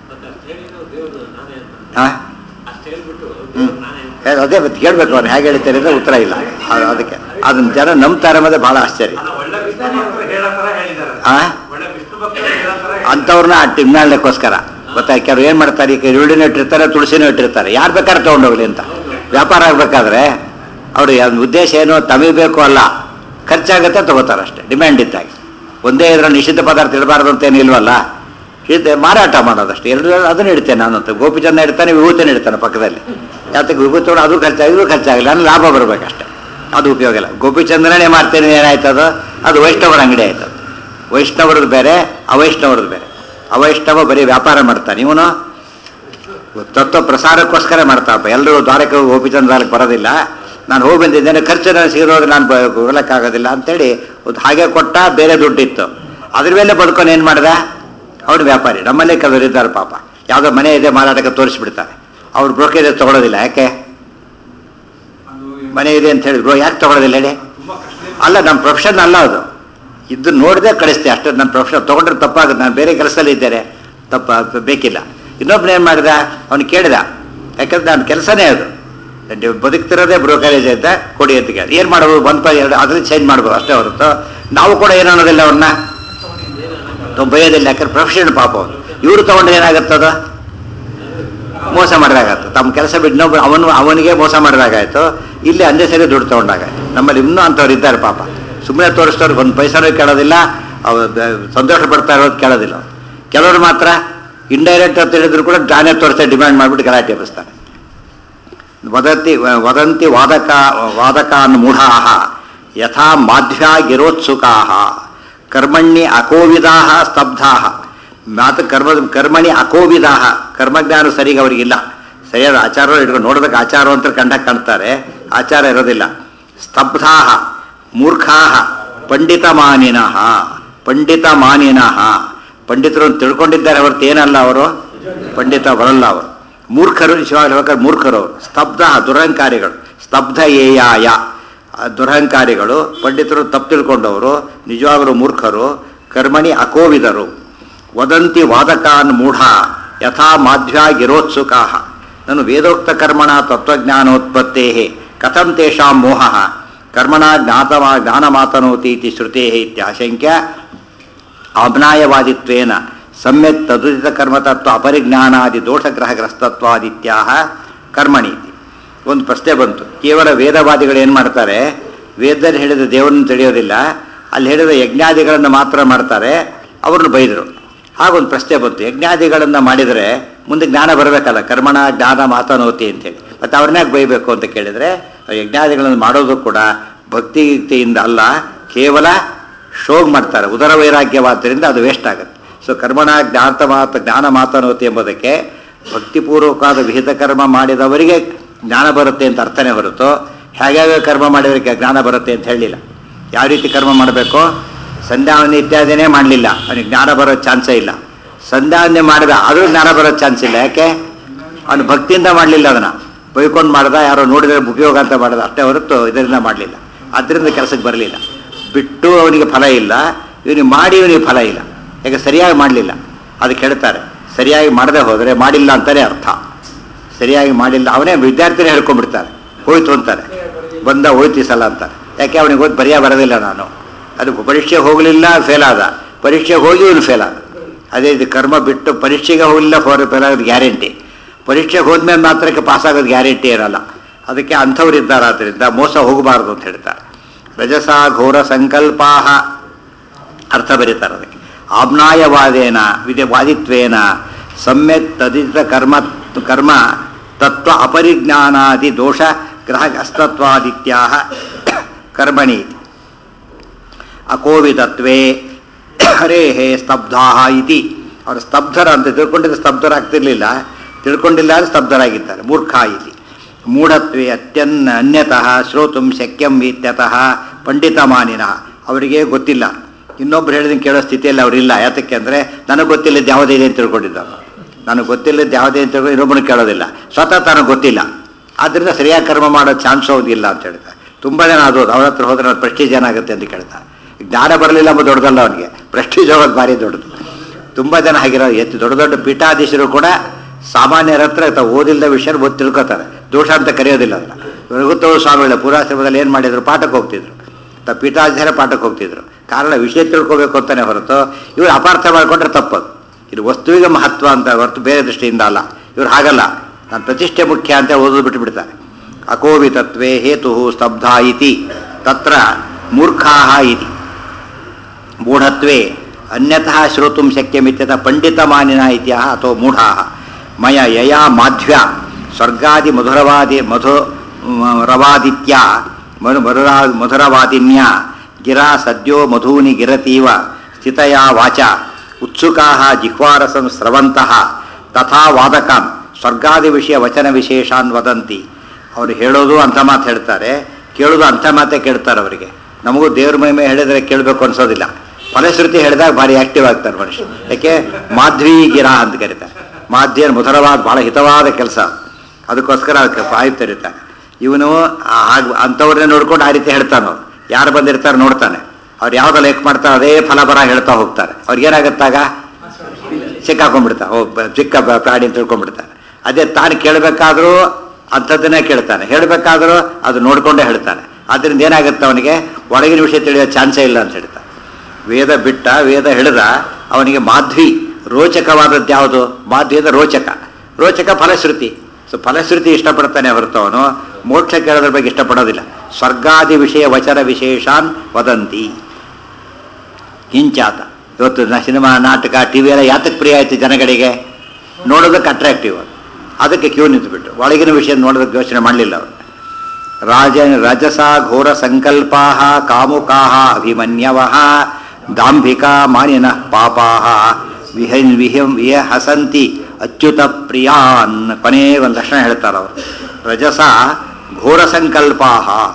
ಹಾಂ ಹ್ಞೂ ಅದೇ ಮತ್ತೆ ಕೇಳಬೇಕು ಅವ್ನು ಹೇಗೆ ಹೇಳ್ತಾರೆ ಅಂದರೆ ಉತ್ತರ ಇಲ್ಲ ಅದು ಅದಕ್ಕೆ ಅದನ್ನ ಜನ ನಂಬ್ತಾರೆ ಮತ್ತೆ ಭಾಳ ಆಶ್ಚರ್ಯ ಅಲ್ಲ ಒಳ್ಳೆ ವಿಷ್ಣು ಭಕ್ತರು ಹೇಳೋ ತರ ಹೇಳಿದ್ದಾರೆ ಆ ಒಳ್ಳೆ ವಿಷ್ಣು ಭಕ್ತರು ಹೇಳೋ ತರ ಅಂಥವ್ರನ್ನ ಟಿಮ್ನಾಳ್ಲಿಕ್ಕೋಸ್ಕರ ಗೊತ್ತಾ ಕೆಲವ್ರು ಏನು ಮಾಡ್ತಾರೆ ಈಗ ಈರುಳ್ಳಿನೂ ಇಟ್ಟಿರ್ತಾರೆ ತುಳಸಿನೂ ಇಟ್ಟಿರ್ತಾರೆ ಯಾರು ಬೇಕಾದ್ರೆ ತೊಗೊಂಡೋಗ್ಲಿ ಅಂತ ವ್ಯಾಪಾರ ಆಗಬೇಕಾದ್ರೆ ಅವ್ರು ಯಾವ್ದು ಉದ್ದೇಶ ಏನು ತಮಗೆ ಬೇಕು ಅಲ್ಲ ಖರ್ಚಾಗುತ್ತೆ ತಗೋತಾರೆ ಅಷ್ಟೇ ಡಿಮ್ಯಾಂಡ್ ಇದ್ದಾಗೆ ಒಂದೇ ಇದರ ನಿಷಿದ್ಧ ಪದಾರ್ಥ ಇಡಬಾರ್ದು ಅಂತ ಏನು ಇಲ್ವಲ್ಲ ಇದು ಮಾರಾಟ ಮಾಡೋದಷ್ಟೇ ಎರಡು ಅದನ್ನು ಇಡ್ತೇನೆ ನಾನು ಅಂತ ಗೋಪಿಚಂದ ಇಡ್ತಾನೆ ವಿಭೂತಿನ ಇಡ್ತಾನೆ ಪಕ್ಕದಲ್ಲಿ ಯಾತಕ್ಕೆ ವಿಭೂತಿ ತೊಗೊಂಡು ಅದು ಖರ್ಚಾಗಿ ಇದು ಖರ್ಚಾಗಿಲ್ಲ ನನ್ನ ಲಾಭ ಬರಬೇಕಷ್ಟೇ ಅದು ಉಪಯೋಗ ಇಲ್ಲ ಗೋಪಿಚಂದ್ರನೇ ಮಾಡ್ತೇನೆ ಏನಾಯ್ತದು ಅದು ವೈಷ್ಣವರ ಅಂಗಡಿ ಆಯ್ತದು ವೈಷ್ಣವರದ್ದು ಬೇರೆ ಅವೈಷ್ಣವರದ್ದು ಬೇರೆ ಅವೈಷ್ಣವ ಬರೀ ವ್ಯಾಪಾರ ಮಾಡ್ತಾನೆ ಇವನು ತತ್ವ ಪ್ರಸಾರಕ್ಕೋಸ್ಕರ ಮಾಡ್ತಾಪ ಎಲ್ಲರೂ ದ್ವಾರಕ್ಕೆ ಗೋಪಿಚಂದ್ರ ದ್ವಾರಕ್ಕೆ ಬರೋದಿಲ್ಲ ನಾನು ಹೋಗಿ ಬಂದಿದ್ದೇನೆ ಖರ್ಚು ನನಗೆ ಸಿಗೋದು ನಾನು ಹೋಗ್ಲಿಕ್ಕಾಗೋದಿಲ್ಲ ಅಂತೇಳಿ ಒಂದು ಹಾಗೆ ಕೊಟ್ಟ ಬೇರೆ ದುಡ್ಡಿತ್ತು ಅದ್ರ ಮೇಲೆ ಬದುಕೊಂಡು ಏನು ಮಾಡ್ದ ಅವನು ವ್ಯಾಪಾರಿ ನಮ್ಮಲ್ಲೇ ಕೆಲವರು ಇದ್ದಾರೆ ಪಾಪ ಯಾವುದೋ ಮನೆ ಇದೆ ಮಾರಾಟಕ್ಕೆ ತೋರಿಸ್ಬಿಡ್ತಾರೆ ಅವ್ರು ಬ್ರೋಕೇಜ್ ತಗೊಳ್ಳೋದಿಲ್ಲ ಯಾಕೆ ಅದು ಮನೆ ಇದೆ ಅಂತ ಹೇಳಿದ್ರು ಯಾಕೆ ತಗೊಳ್ಳೋದಿಲ್ಲ ಹೇಳಿ ತುಂಬಾ ಕಷ್ಟ ಅಲ್ಲ ನಮ್ಮ ಪ್ರೊಫೆಷನ್ ಅಲ್ಲ ಅದು ಇದು ನೋಡದೆ ಕಳಿಸ್ತೆ ಅಷ್ಟೇ ನನ್ನ ಪ್ರೊಫೆಷನ್ ತೊಗೊಂಡ್ರೆ ತಪ್ಪಾಗುತ್ತೆ ನಾನು ಬೇರೆ ಕೆಲಸದಲ್ಲಿ ಇದ್ದೇನೆ ತಪ್ಪ ಬೇಕಿಲ್ಲ ಇನ್ನೊಬ್ಬನ ಏನು ಮಾಡಿದ ಅವನು ಕೇಳಿದ ಯಾಕಂದ್ರೆ ನನ್ನ ಕೆಲಸನೇ ಅದು ನೀವು ಬದುಕ್ತಿರೋದೇ ಬ್ರೋಕರೇಜ್ ಅಂತ ಕೊಡಿ ಅಂತ ಕೇಳಿ ಏನು ಮಾಡ್ಬೋದು ಒಂದು ರೂಪಾಯಿ ಎರಡು ಅದರಲ್ಲಿ ಚೇಂಜ್ ಮಾಡ್ಬೋದು ಅಷ್ಟೇ ಹೊರತು ನಾವು ಕೂಡ ಏನು ಅನ್ನೋದಿಲ್ಲ ಅವ್ರನ್ನ ಬೈಯೋದಿಲ್ಲ ಯಾಕಂದ್ರೆ ಪ್ರೊಫೆಷನ್ ಪಾಪ ಅವನು ಇವರು ತೊಗೊಂಡ್ರೆ ಏನಾಗುತ್ತದ ಮೋಸ ಮಾಡಿದಾಗಾಯ್ತು ತಮ್ಮ ಕೆಲಸ ಬಿಟ್ಟು ಇನ್ನೊಬ್ಬ ಅವನು ಅವನಿಗೆ ಮೋಸ ಮಾಡಿದಾಗಾಯ್ತು ಇಲ್ಲಿ ಅಂದೇ ಸರಿ ದುಡ್ಡು ತೊಗೊಂಡಾಗಾಯ್ತು ನಮ್ಮಲ್ಲಿ ಇನ್ನೂ ಅಂಥವ್ರು ಇದ್ದಾರೆ ಪಾಪ ಸುಮ್ಮನೆ ತೋರಿಸ್ತವ್ರಿಗೆ ಒಂದು ಪೈಸಾನೂ ಕೇಳೋದಿಲ್ಲ ಅವ ಬ- ಸಂತೋಷ ಪಡ್ತಾ ಇರೋದು ಕೇಳೋದಿಲ್ಲ ಕೆಲವರು ಮಾತ್ರ ಇಂಡೈರೆಕ್ಟ್ ಅಂತ ಹೇಳಿದ್ರು ಕೂಡ ತಾನೇ ತೋರಿಸ್ತಾ ಡಿಮ್ಯಾಂಡ್ ಮಾಡಿಬಿಟ್ಟು ಗಲಾಟೆ ಎಬ್ಬಿಸ್ತಾರೆ ವದಂತಿ ವದಂತಿ ವಾದಕ ವಾದಕಾನ್ ಮೂಢಾಹ ಯಥಾ ಮಾಧ್ವ್ಯಾಗಿರೋತ್ಸುಕಾಹ ಕರ್ಮಣ್ಣಿ ಅಕೋವಿದಾಹ ಸ್ತಬ್ಧಾಹ ಮಾತು ಕರ್ಮ ಕರ್ಮಣಿ ಅಕೋವಿದಾಹ ಕರ್ಮಜ್ಞಾನ ಸರಿಗೆ ಅವರಿಗಿಲ್ಲ ಸರಿಯಾದ ಆಚಾರ ಇಟ್ಕೊಂಡು ನೋಡೋದಕ್ಕೆ ಆಚಾರ ಅಂತ ಕಂಡ ಕಾಣ್ತಾರೆ ಆಚಾರ ಇರೋದಿಲ್ಲ ಸ್ತಬ್ಧಾಹ ಮೂರ್ಖಾಹ ಪಂಡಿತ ಮಾನಿನಃ ಪಂಡಿತ ಮಾನಿನಃ ಪಂಡಿತರು ಅಂತ ತಿಳ್ಕೊಂಡಿದ್ದಾರೆ ಹೊರತು ಏನಲ್ಲ ಅವರು ಪಂಡಿತ ಬರಲ್ಲ ಅವರು ಮೂರ್ಖರು ಶಿವಾಗಲಿ ಹೇಳ್ಬೇಕಾದ್ರೆ ಮೂರ್ಖರು ಅವರು ಸ್ತಬ್ಧ ದುರಹಂಕಾರಿಗಳು ಸ್ತಬ್ಧ ಏಯಾಯ ಆ ದುರಹಂಕಾರಿಗಳು ಪಂಡಿತರು ತಪ್ಪು ತಿಳ್ಕೊಂಡವರು ನಿಜವಾಗಲೂ ಮೂರ್ಖರು ಕರ್ಮಣಿ ಅಕೋವಿದರು ವದಂತಿ ವಾದಕಾನ್ ಮೂಢ ಯಥಾ ಮಾಧ್ವ್ಯಾಗಿರೋತ್ಸುಕಾ ನಾನು ವೇದೋಕ್ತ ಕರ್ಮಣ ತತ್ವಜ್ಞಾನೋತ್ಪತ್ತೇ ಕಥಂ ತೇಷಾಂ ಮೋಹ ಕರ್ಮಣ ಜ್ಞಾತವಾ ಜ್ಞಾನಮಾತನೋತಿ ಇತಿ ಶ್ರುತೇ ಇತ್ಯಾಶಂಕ್ಯ ಆಮ್ನಾಯವಾದಿತ್ವೇನ ಸಮ್ಯಕ್ ತದುದಿತ ಕರ್ಮತತ್ವ ಅಪರಿಜ್ಞಾನಾದಿ ದೋಷಗ್ರಹಗ್ರಸ್ತತ್ವಾದಿತ್ಯಾಹ ಕರ್ಮಣಿ ಇತಿ. ಒಂದು ಪ್ರಶ್ನೆ ಬಂತು ಕೇವಲ ವೇದವಾದಿಗಳು ಏನು ಮಾಡ್ತಾರೆ ವೇದದಲ್ಲಿ ಹೇಳಿದ ದೇವರನ್ನು ತಿಳಿಯೋದಿಲ್ಲ ಅಲ್ಲಿ ಹೇಳಿದ ಯಜ್ಞಾದಿಗಳನ್ನು ಮಾತ್ರ ಮಾಡ್ತಾರೆ ಅವ್ರನ್ನ ಬೈದರು ಹಾಗೊಂದು ಪ್ರಶ್ನೆ ಬಂತು ಯಜ್ಞಾದಿಗಳನ್ನು ಮಾಡಿದರೆ ಮುಂದೆ ಜ್ಞಾನ ಬರಬೇಕಲ್ಲ ಕರ್ಮಣ ಜ್ಞಾನ ಮಾತನೋತಿ ಅಂತೇಳಿ ಮತ್ತು ಅವ್ರನ್ನೇ ಬೈಬೇಕು ಅಂತ ಕೇಳಿದರೆ ಆ ಯಜ್ಞಾದಿಗಳನ್ನು ಮಾಡೋದು ಕೂಡ ಭಕ್ತಿಯಿಂದ ಅಲ್ಲ ಕೇವಲ ಶೋಗ್ ಮಾಡ್ತಾರೆ ಉದರ ವೈರಾಗ್ಯವಾದ್ದರಿಂದ ಅದು ವೇಸ್ಟ್ ಆಗುತ್ತೆ ಸೊ ಕರ್ಮಣ ಜ್ಞಾತ ಮಾತ ಜ್ಞಾನ ಮಾತನೋತಿ ಎಂಬುದಕ್ಕೆ ಭಕ್ತಿಪೂರ್ವಕವಾದ ವಿಹಿತ ಕರ್ಮ ಮಾಡಿದವರಿಗೆ ಜ್ಞಾನ ಬರುತ್ತೆ ಅಂತ ಅರ್ಥನೇ ಹೊರತು ಹೇಗೆ ಕರ್ಮ ಮಾಡಿದವರಿಗೆ ಜ್ಞಾನ ಬರುತ್ತೆ ಅಂತ ಹೇಳಲಿಲ್ಲ ಯಾವ ರೀತಿ ಕರ್ಮ ಮಾಡಬೇಕು ಸಂಧ್ಯಾವನೆ ಇತ್ಯಾದಿನೇ ಮಾಡಲಿಲ್ಲ ಅವನಿಗೆ ಜ್ಞಾನ ಬರೋ ಚಾನ್ಸೇ ಇಲ್ಲ ಸಂಧ್ಯಾವನೆ ಮಾಡಿದ ಆದರೂ ಜ್ಞಾನ ಬರೋ ಚಾನ್ಸ್ ಇಲ್ಲ ಯಾಕೆ ಅವನು ಭಕ್ತಿಯಿಂದ ಮಾಡಲಿಲ್ಲ ಅದನ್ನು ಬೈಕೊಂಡು ಮಾಡ್ದ ಯಾರೋ ನೋಡಿದ್ರೆ ಉಪಯೋಗ ಅಂತ ಮಾಡ್ದ ಅಷ್ಟೇ ಹೊರತು ಇದರಿಂದ ಮಾಡಲಿಲ್ಲ ಅದರಿಂದ ಕೆಲಸಕ್ಕೆ ಬರಲಿಲ್ಲ ಬಿಟ್ಟು ಅವನಿಗೆ ಫಲ ಇಲ್ಲ ಇವನಿಗೆ ಮಾಡಿ ಇವನಿಗೆ ಫಲ ಇಲ್ಲ ಯಾಕೆ ಸರಿಯಾಗಿ ಮಾಡಲಿಲ್ಲ ಅದಕ್ಕೆ ಹೇಳ್ತಾರೆ ಸರಿಯಾಗಿ ಮಾಡದೆ ಹೋದರೆ ಮಾಡಿಲ್ಲ ಅಂತಾನೆ ಅರ್ಥ ಸರಿಯಾಗಿ ಮಾಡಿಲ್ಲ ಅವನೇ ವಿದ್ಯಾರ್ಥಿನೇ ಹೇಳ್ಕೊಂಡ್ಬಿಡ್ತಾರೆ ಹೋಯ್ತು ಅಂತಾರೆ ಬಂದ ಹೋಯ್ತು ಈ ಸಲ ಅಂತಾರೆ ಯಾಕೆ ಅವನಿಗೆ ಹೋಗಿ ಬರೆಯ ಬರೋದಿಲ್ಲ ನಾನು ಅದು ಪರೀಕ್ಷೆ ಹೋಗಲಿಲ್ಲ ಫೇಲ್ ಆದ ಪರೀಕ್ಷೆಗೆ ಹೋಗಿ ಇವನು ಫೇಲ್ ಆದ ಅದೇ ಇದು ಕರ್ಮ ಬಿಟ್ಟು ಪರೀಕ್ಷೆಗೆ ಹೋಗಲಿಲ್ಲ ಫೋರ್ ಫೇಲ್ ಆಗೋದು ಗ್ಯಾರಂಟಿ ಪರೀಕ್ಷೆಗೆ ಹೋದ್ಮೇಲೆ ಮಾತ್ರಕ್ಕೆ ಪಾಸ್ ಆಗೋದು ಗ್ಯಾರಂಟಿ ಇರಲ್ಲ ಅದಕ್ಕೆ ಅಂಥವ್ರು ಇದ್ದಾರೆ ಆದ್ದರಿಂದ ಮೋಸ ಹೋಗಬಾರ್ದು ಅಂತ ಹೇಳ್ತಾರೆ ರಜಸ ಘೋರ ಸಂಕಲ್ಪಾಹ ಅರ್ಥ ಬರೀತಾರೆ ಅದಕ್ಕೆ ಆಮ್ನಾಯವಾದೇನ ವಿಧ ವಾದಿತ್ವೇನ ಸಮ್ಯಕ್ ತದಿತ ಕರ್ಮ ಕರ್ಮ ತತ್ವ ಅಪರಿಜ್ಞಾನಾದಿ ದೋಷ ಗ್ರಹ ಅಸ್ತತ್ವಾದಿತ್ಯಾಹ ಕರ್ಮಣಿ ಅಕೋವಿದತ್ವೇ ಹರೇ ಹೇ ಸ್ತಬ್ಧಾ ಇತಿ ಅವರು ಸ್ತಬ್ಧರ ಅಂತ ತಿಳ್ಕೊಂಡಿದ್ದು ಸ್ತಬ್ಧರಾಗ್ತಿರ್ಲಿಲ್ಲ ತಿಳ್ಕೊಂಡಿಲ್ಲ ಅಂದ್ರೆ ಸ್ತಬ್ಧರಾಗಿದ್ದಾರೆ ಮೂರ್ಖ ಇತಿ ಮೂಢತ್ವೇ ಅತ್ಯನ್ನ ಅನ್ಯತಃ ಶ್ರೋತುಂ ಶಕ್ಯಂ ಇತ್ಯತಃ ಪಂಡಿತ ಮಾನಿನಃ ಅವರಿಗೆ ಗೊತ್ತಿಲ್ಲ ಇನ್ನೊಬ್ರು ಹೇಳಿದಂಗೆ ಕೇಳೋ ಸ್ಥಿತಿಯಲ್ಲಿ ಅವರಿಲ್ಲ ಯಾತಕ್ಕೆ ಅಂದರೆ ನನಗೆ ಗೊತ್ತಿಲ್ಲದ್ದು ಯಾವುದೇ ಇದೆ ಅಂತ ತಿಳ್ಕೊಂಡಿದ್ದಾರೆ ನನಗೆ ಗೊತ್ತಿಲ್ಲದ್ದು ಯಾವುದೇ ಅಂತ ತಿಳ್ಕೊಂಡು ಇನ್ನೊಬ್ಬನು ಕೇಳೋದಿಲ್ಲ ಸ್ವತಃ ತನಗೆ ಗೊತ್ತಿಲ್ಲ ಆದ್ದರಿಂದ ಸರಿಯಾಗಿ ಕರ್ಮ ಮಾಡೋ ಚಾನ್ಸ್ ಹೋಗಿಲ್ಲ ಅಂತ ಹೇಳ್ತಾರೆ ತುಂಬ ಜನ ಅದು ಅವ್ರ ಹತ್ರ ಹೋದ್ರೆ ಅವ್ರ ಪ್ರೆಸ್ಟೀಜ್ ಏನಾಗುತ್ತೆ ಅಂತ ಕೇಳ್ತಾರೆ ಜ್ಞಾನ ಬರಲಿಲ್ಲ ಎಂಬ ದೊಡ್ಡದಲ್ಲ ಅವನಿಗೆ ಪ್ರೆಸ್ಟೀಜ್ ಹೋಗೋದು ಭಾರಿ ದೊಡ್ಡದು ತುಂಬ ಜನ ಹಾಗಿರೋ ಎತ್ತು ದೊಡ್ಡ ದೊಡ್ಡ ಪೀಠಾಧೀಶರು ಕೂಡ ಸಾಮಾನ್ಯರ ಹತ್ರ ತಾವು ಓದಿಲ್ಲದ ವಿಷಯ ಓದಿ ತಿಳ್ಕೊತಾರೆ ದೋಷ ಅಂತ ಕರೆಯೋದಿಲ್ಲ ಅದನ್ನ ರಘುತ್ತವ ಸ್ವಾಮಿಗಳ ಪುರಾಶ್ರಮದಲ್ಲಿ ಏನು ಮಾಡಿದ್ರು ಪಾಠಕ್ಕೆ ಹೋಗ್ತಿದ್ರು ತ ಪೀಠಾಧೀಶರ ಪಾಠಕ್ಕೆ ಹೋಗ್ತಿದ್ರು ಕಾರಣ ವಿಷಯ ತಿಳ್ಕೋಬೇಕು ಅಂತಾನೆ ಹೊರತು ಇವರು ಅಪಾರ್ಥ ಮಾಡಿಕೊಂಡ್ರೆ ತಪ್ಪದು ಇದು ವಸ್ತುವಿಗೆ ಮಹತ್ವ ಅಂತ ಹೊರತು ಬೇರೆ ದೃಷ್ಟಿಯಿಂದ ಅಲ್ಲ ಇವ್ರು ಹಾಗಲ್ಲ ನಾನು ಪ್ರತಿಷ್ಠೆ ಮುಖ್ಯ ಅಂತ ಓದೋದು ಬಿಟ್ಟು ಬಿಡ್ತಾರೆ ಅಕೋವಿತತ್ವೇ ಹೇತು ಸ್ತಬ್ಧ ಇತಿ ತತ್ರ ಮೂರ್ಖಾ ಇತಿ ಮೂಢತ್ವೇ ಅನ್ಯತಃ ಶ್ರೋತುಂ ಶಕ್ಯಮಿತ್ಯತ ಪಂಡಿತಮಾನಿನ ಇತ್ಯಾಹ ಅಥವಾ ಮೂಢಾ ಮಯ ಯಯಾ ಮಾಧ್ವ್ಯ ಸ್ವರ್ಗಾದಿ ಮಧುರವಾದಿ ಮಧು ರವಾದಿತ್ಯ ಮಧು ಮಧುರಾ ಮಧುರವಾದಿನ್ಯ ಗಿರಾ ಸದ್ಯೋ ಮಧೂನಿ ಗಿರತೀವ ಸ್ಥಿತಯಾ ವಾಚ ಉತ್ಸುಕಾ ಜಿಹ್ವಾರಸಂ ಸ್ರವಂತಹ ತಥಾ ವಾದಕಾನ್ ಸ್ವರ್ಗಾದಿ ವಿಷಯ ವಚನ ವಿಶೇಷಾನ್ ವದಂತಿ ಅವರು ಹೇಳೋದು ಅಂಥ ಮಾತು ಹೇಳ್ತಾರೆ ಕೇಳೋದು ಅಂಥ ಮಾತೇ ಕೇಳ್ತಾರೆ ಅವರಿಗೆ ನಮಗೂ ದೇವ್ರ ಮಹಿಮೆ ಹೇಳಿದರೆ ಕೇಳಬೇಕು ಅನ್ಸೋದಿಲ್ಲ ಫಲಶ್ರುತಿ ಹೇಳಿದಾಗ ಭಾರಿ ಆಕ್ಟಿವ್ ಆಗ್ತಾರೆ ಮನುಷ್ಯ ಯಾಕೆ ಮಾಧ್ವಿ ಗಿರಾ ಅಂತ ಕರೀತಾರೆ ಮಾಧ್ವಿ ಅಂದ್ರೆ ಮಧುರವಾದ ಭಾಳ ಹಿತವಾದ ಕೆಲಸ ಅದಕ್ಕೋಸ್ಕರ ಅದಕ್ಕೆ ಬಾಯಿ ತೆರೀತಾನೆ ಇವನು ಆಗ ಅಂಥವ್ರನ್ನೇ ನೋಡ್ಕೊಂಡು ಆ ರೀತಿ ಹೇಳ್ತಾನೆ ಅವ್ರು ಯಾರು ಬಂದಿರ್ತಾರೆ ನೋಡ್ತಾನೆ ಅವ್ರು ಯಾವ್ದು ಲೇಖ ಮಾಡ್ತಾರೆ ಅದೇ ಫಲ ಬರ ಹೇಳ್ತಾ ಹೋಗ್ತಾರೆ ಅವ್ರಿಗೇನಾಗುತ್ತಾಗ ಸಿಕ್ಕಾಕೊಂಡ್ಬಿಡ್ತಾನೆ ಓ ಬ- ಚಿಕ್ಕ ಬ- ಪ್ರಾಣಿ ಅಂತ ತಿಳ್ಕೊಂಡ್ಬಿಡ್ತಾನೆ ಅದೇ ತಾನು ಕೇಳಬೇಕಾದ್ರೂ ಅಂಥದ್ದನ್ನೇ ಕೇಳ್ತಾನೆ ಹೇಳಬೇಕಾದ್ರೂ ಅದು ನೋಡ್ಕೊಂಡೇ ಹೇಳ್ತಾನೆ ಅದರಿಂದ ಏನಾಗುತ್ತೆ ಅವನಿಗೆ ಒಳಗಿನ ವಿಷಯ ತಿಳಿಯೋ ಚಾನ್ಸೇ ಇಲ್ಲ ಅಂತ ಹೇಳ್ತಾನೆ ವೇದ ಬಿಟ್ಟ ವೇದ ಹಿಡಿದ ಅವನಿಗೆ ಮಾಧ್ವಿ ರೋಚಕವಾದದ್ದು ಯಾವುದು ಮಾಧ್ವಿ ಅಂದ್ರೆ ರೋಚಕ ರೋಚಕ ಫಲಶ್ರುತಿ ಸೊ ಫಲಶ್ರುತಿ ಇಷ್ಟಪಡ್ತಾನೆ ಹೊರತು ಅವನು ಮೋಕ್ಷ ಕೇಳೋದ್ರ ಬಗ್ಗೆ ಇಷ್ಟಪಡೋದಿಲ್ಲ ಸ್ವರ್ಗಾದಿ ವಿಷಯ ವಚನ ವಿಶೇಷಾನ್ ವದಂತಿ ಹಿಂಚಾತ ಇವತ್ತು ನ- ಸಿನಿಮಾ ನಾಟಕ ಟಿ ವಿ ಎಲ್ಲ ಯಾತಕ್ಕೆ ಪ್ರಿಯ ಆಯ್ತು ಜನಗಳಿಗೆ ನೋಡೋದಕ್ಕೆ ಅಟ್ರಾಕ್ಟಿವ್ ಅದಕ್ಕೆ ಕ್ಯೂ ನಿಂತುಬಿಟ್ಟು ಒಳಗಿನ ವಿಷಯ ನೋಡೋದಕ್ಕೆ ಯೋಚನೆ ಮಾಡಲಿಲ್ಲ ಅವರು ರಾಜ ರಜಸ ಘೋರ ಸಂಕಲ್ಪಾ ಕಾಮುಕಾ ಅಭಿಮನ್ಯವ ದಾಂಭಿಕಾ ಮಾನಿನ ಪಾಪಾ ವಿಹನ್ ವಿಹಂ ವಿಹ ಹಸಂತಿ ಅಚ್ಯುತ ಪ್ರಿಯಾನ್ ಕೊನೆ ಒಂದು ಲಕ್ಷಣ ಹೇಳ್ತಾರೆ ಅವರು ರಜಸ ಘೋರ ಸಂಕಲ್ಪಾ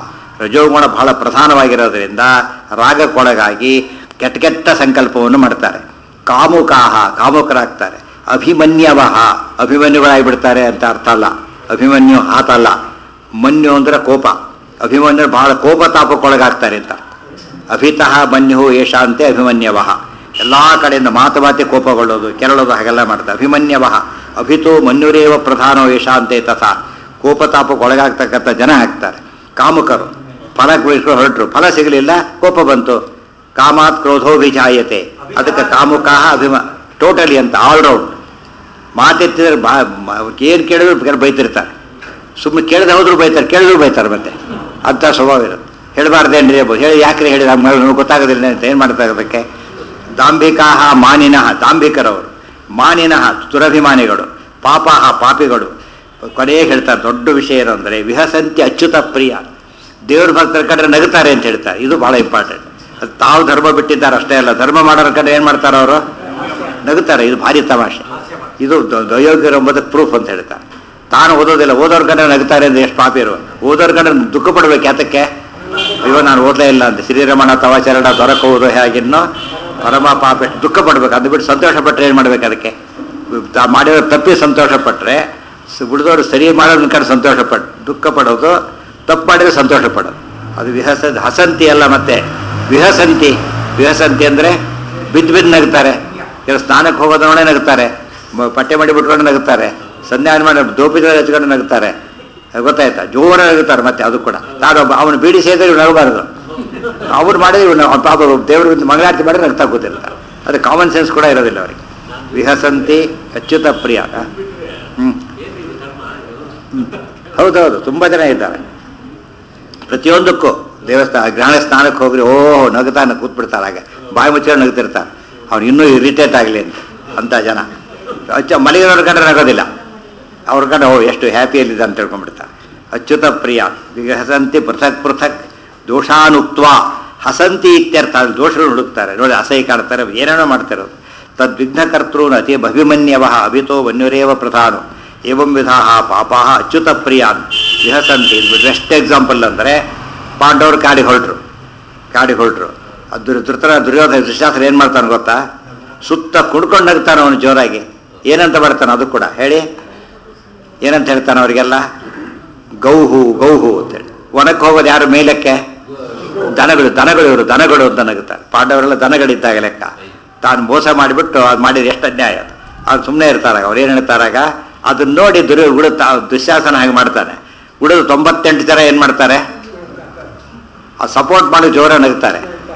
ರಜೋಗುಣ ಬಹಳ ಪ್ರಧಾನವಾಗಿರೋದ್ರಿಂದ ರಾಗಕ್ಕೊಳಗಾಗಿ ಕೆಟ್ಟ ಕೆಟ್ಟ ಸಂಕಲ್ಪವನ್ನು ಮಾಡ್ತಾರೆ ಕಾಮುಕಾಹ ಕಾಮುಕರಾಗ್ತಾರೆ ಅಭಿಮನ್ಯವ ಅಭಿಮನ್ಯುಗಳಾಗಿ ಬಿಡ್ತಾರೆ ಅಂತ ಅರ್ಥ ಅಲ್ಲ ಅಭಿಮನ್ಯು ಆತ ಅಲ್ಲ ಮನ್ಯು ಅಂದ್ರೆ ಕೋಪ ಅಭಿಮನ್ಯು ಬಹಳ ಕೋಪ ತಾಪಕ್ಕೊಳಗಾಗ್ತಾರೆ ಅಂತ ಅಭಿತಃ ಮನ್ಯು ಏಷಾಂತೆ ಅಭಿಮನ್ಯವ ಎಲ್ಲ ಕಡೆಯಿಂದ ಮಾತು ಮಾತೆ ಕೋಪಗೊಳ್ಳೋದು ಕೆರಳೋದು ಹಾಗೆಲ್ಲ ಮಾಡ್ತಾರೆ ಅಭಿಮನ್ಯವ ಅಭಿತೋ ಮನ್ಯುರೇವ ಪ್ರಧಾನೋ ಏಷಾಂತೆ ತಥಾ ಕೋಪತಾಪಕ್ಕೊಳಗಾಗ್ತಕ್ಕಂಥ ಜನ ಆಗ್ತಾರೆ ಕಾಮುಕರು ಫಲ ಕುಳಿಸ್ಕೊಂಡು ಹೊರಟರು ಫಲ ಸಿಗಲಿಲ್ಲ ಕೋಪ ಬಂತು ಕಾಮಾತ್ ಕ್ರೋಧೋಭಿಜಾಯತೆ ಅದಕ್ಕೆ ಕಾಮುಕ ಅಭಿಮ ಟೋಟಲಿ ಅಂತ ಆಲ್ರೌಂಡ್ ಮಾತೆತ್ತಿದ್ರೆ ಬಾ ಏನು ಕೇಳಿದ್ರು ಬೇಕಾದ್ರೆ ಬೈತಿರ್ತಾರೆ ಸುಮ್ಮನೆ ಕೇಳದೆ ಹೋದ್ರು ಬೈತಾರೆ ಕೇಳಿದ್ರು ಬೈತಾರೆ ಮತ್ತೆ ಅಂಥ ಸ್ವಭಾವ ಇರುತ್ತೆ ಹೇಳಬಾರ್ದೇನ್ರಿ ಅಬ್ಬ ಹೇಳಿ ಯಾಕ್ರಿ ಹೇಳಿ ನಮ್ಗೆ ಗೊತ್ತಾಗೋದಿಲ್ಲ ಅಂತ ಏನು ಮಾಡ್ತಾರೆ ಅದಕ್ಕೆ ದಾಂಭಿಕಾ ಮಾನಿನಃ ದಾಂಭಿಕರವರು ಮಾನಿನಃ ದುರಭಿಮಾನಿಗಳು ಪಾಪಾಹ ಪಾಪಿಗಳು ಕೊನೆಗೆ ಹೇಳ್ತಾರೆ ದೊಡ್ಡ ವಿಷಯ ಏನು ಅಂದರೆ ವಿಹಸಂತಿ ಅಚ್ಯುತ ಪ್ರಿಯ ದೇವ್ರ ಭಕ್ತರ ಕಂಡ್ರೆ ನಗುತ್ತಾರೆ ಅಂತ ಹೇಳ್ತಾರೆ ಇದು ಭಾಳ ಇಂಪಾರ್ಟೆಂಟ್ ಅದು ತಾವು ಧರ್ಮ ಬಿಟ್ಟಿದ್ದಾರೆ ಅಷ್ಟೇ ಅಲ್ಲ ಧರ್ಮ ಮಾಡೋರ ಕಂಡ್ರೆ ಏನು ಮಾಡ್ತಾರೆ ಅವರು ನಗುತ್ತಾರೆ ಇದು ಭಾರಿ ತಮಾಷೆ ಇದು ದ- ದಯೋಗ್ಯರು ಎಂಬುದಕ್ಕೆ ಪ್ರೂಫ್ ಅಂತ ಹೇಳ್ತಾರೆ ತಾನು ಓದೋದಿಲ್ಲ ಓದೋರ್ ಕಂಡ್ರೆ ನಗುತ್ತಾರೆ ಅಂದ್ರೆ ಎಷ್ಟು ಪಾಪಿ ಇರುವ ಓದೋರ್ ಕಂಡ್ರೆ ದುಃಖ ಪಡ್ಬೇಕು ಯಾತಕ್ಕೆ ಅಯ್ಯೋ ನಾನು ಓದಲೇ ಇಲ್ಲ ಅಂತ ಶ್ರೀರಮಣ ತವಾಚರಣ ದೊರಕುವುದು ಹೇಗಿನ್ನೋ ಪರಮ ಪಾಪ ಎಷ್ಟು ದುಃಖ ಪಡ್ಬೇಕು ಅದು ಬಿಟ್ಟು ಸಂತೋಷ ಪಟ್ಟರೆ ಏನು ಮಾಡ್ಬೇಕು ಅದಕ್ಕೆ ತಾ- ಮಾಡಿರೋ ತಪ್ಪಿ ಸಂತೋಷ ಪಟ್ಟರೆ ಉಳಿದವರು ಸರಿ ಮಾಡೋದನ್ನ ಕಂಡು ಸಂತೋಷ ಪಟ್ಟು ದುಃಖ ಪಡೋದು ತಪ್ಪು ಮಾಡಿದ್ರೆ ಸಂತೋಷ ಪಡೋದು ಅದು ವಿಹಸ ಹಸಂತಿ ಅಲ್ಲ ಮತ್ತೆ ವಿಹಸಂತಿ ವಿಹಸಂತಿ ಅಂದರೆ ಬಿದ್ದು ಬಿದ್ದು ನಗ್ತಾರೆ ಕೆಲವು ಸ್ನಾನಕ್ಕೆ ಹೋಗೋದವನೇ ನಗ್ತಾರೆ ಮ- ಪಟ್ಟೆ ಮಾಡಿ ಬಿಟ್ಕೊಂಡು ನಗ್ತಾರೆ ಸಂಧ್ಯಾನ ಮಾಡಿ ದೋಪಿದ್ರೆ ಹಚ್ಕೊಂಡು ನಗ್ತಾರೆ ಅದು ಗೊತ್ತಾಯ್ತಾ ಜೋರ ನಗುತ್ತಾರೆ ಮತ್ತೆ ಅದು ಕೂಡ ತಾನು ಒಬ್ಬ ಅವನು ಬೀಡಿ ಸೇರಿದ್ರೆ ಇವ್ನು ನಗಬಾರ್ದು ಅವ್ರು ಮಾಡಿದ್ರೆ ಇವ್ನು ಅವ್ನ್ ಪಾಪ ದೇವ್ರ ಮಂಗಳಾರತಿ ಮಾಡಿದ್ರೆ ನಗ್ತಾ ಕೂತಿರ್ತಾರೆ ಅದು ಕಾಮನ್ ಸೆನ್ಸ್ ಕೂಡ ಇರೋದಿಲ್ಲ ಅವರಿಗೆ ವಿಹಸಂತಿ ಅಚ್ಯುತ ಪ್ರಿಯ ಹ್ಞೂ ಹೌದೌದು ತುಂಬ ಜನ ಇದ್ದಾರೆ ಪ್ರತಿಯೊಂದಕ್ಕೂ ದೇವಸ್ಥಾನ ಗ್ರಹಣ ಸ್ನಾನಕ್ಕೆ ಹೋಗ್ರಿ ಓ ನಗುತ್ತಾನೆ ಕೂತ್ಬಿಡ್ತಾರೆ ಹಾಗೆ ಬಾಯಿ ಮುಚ್ಕೊಂಡು ನಗ್ತಿರ್ತಾರೆ ಅವ್ನು ಇನ್ನೂ ಇರಿಟೇಟ್ ಆಗಲಿ ಅಂತ ಅಂತ ಜನ ಅಚ್ಚ ಮಲಗಿರೋರ್ ಕಂಡ್ರೆ ನಗೋದಿಲ್ಲ ಅವ್ರ ಕಂಡ್ರೆ ಓ ಎಷ್ಟು ಹ್ಯಾಪಿಯಲ್ಲಿದೆ ಅಂತ ತಿಳ್ಕೊಂಡ್ಬಿಡ್ತಾರೆ ಅಚ್ಯುತ ಪ್ರಿಯ ಹಸಂತಿ ಪೃಥಕ್ ಪೃಥಕ್ ದೋಷಾನುಕ್ತ ಹಸಂತಿ ಇತ್ಯರ್ಥ ಅಲ್ಲಿ ದೋಷಗಳು ಹುಡುಕ್ತಾರೆ ನೋಡಿ ಅಸಹ್ಯ ಕಾಡ್ತಾರೆ ಏನೇನೋ ಮಾಡ್ತಿರೋದು ತದ್ವಿಘ್ನಕರ್ತೃನ್ ಅತಿ ಅಭಿಮನ್ಯವ ಅಭಿತೋ ವನ್ಯುರೇವ ಪ್ರಧಾನು ಏವಂ ವಿಧಾ ಪಾಪಾ ಅಚ್ಯುತ ಪ್ರಿಯಾನ್ ವಿಹಸಂತಿ ಇದು ಬೆಸ್ಟ್ ಎಕ್ಸಾಂಪಲ್ ಅಂದರೆ ಪಾಂಡವರು ಕಾಡಿಗೆ ಹೊರಟ್ರು ಕಾಡಿಗೆ ಹೊರಟ್ರು ಅದು ಧೃತರ ದುರ್ಯೋಧನ ದುಶಾಸ್ತ್ರ ಏನು ಮಾಡ್ತಾನೆ ಗೊತ್ತಾ ಸುತ್ತ ಕುಡ್ಕೊಂಡು ನಗ್ತಾನೆ ಅವನು ಜೋರಾಗಿ ಏನಂತ ಬರ್ತಾನೆ ಅದು ಕೂಡ ಹೇಳಿ ಏನಂತ ಹೇಳ್ತಾನೆ ಅವರಿಗೆಲ್ಲ ಗೌಹು ಗೌಹು ಅಂತೇಳಿ ಒನಕ್ಕೆ ಹೋಗೋದು ಯಾರು ಮೇಲಕ್ಕೆ ದನಗಳು ದನಗಳು ಇವರು ದನಗಳು ಅಂತ ನಗುತ್ತಾರೆ ಪಾಂಡವರೆಲ್ಲ ದನಗಳಿದ್ದಾಗ ಲೆಕ್ಕ ತಾನು ಮೋಸ ಮಾಡಿಬಿಟ್ಟು ಅದು ಮಾಡಿದ್ರೆ ಎಷ್ಟು ಅನ್ಯಾಯ ಅದು ಅದು ಸುಮ್ಮನೆ ಇರ್ತಾರಾಗ ಅವ್ರು ಏನು ಹೇಳ್ತಾರಾಗ ಅದನ್ನ ನೋಡಿ ದುರ್ಯ ಉಳಿದ ದುಶ್ಯಾಸನ ಹಾಗೆ ಮಾಡ್ತಾನೆ ಉಳಿದು ತೊಂಬತ್ತೆಂಟು ಜನ ಏನು ಮಾಡ್ತಾರೆ ಆ ಸಪೋರ್ಟ್ ಮಾಡಿ ಜೋರ ನಗ್ತಾರೆ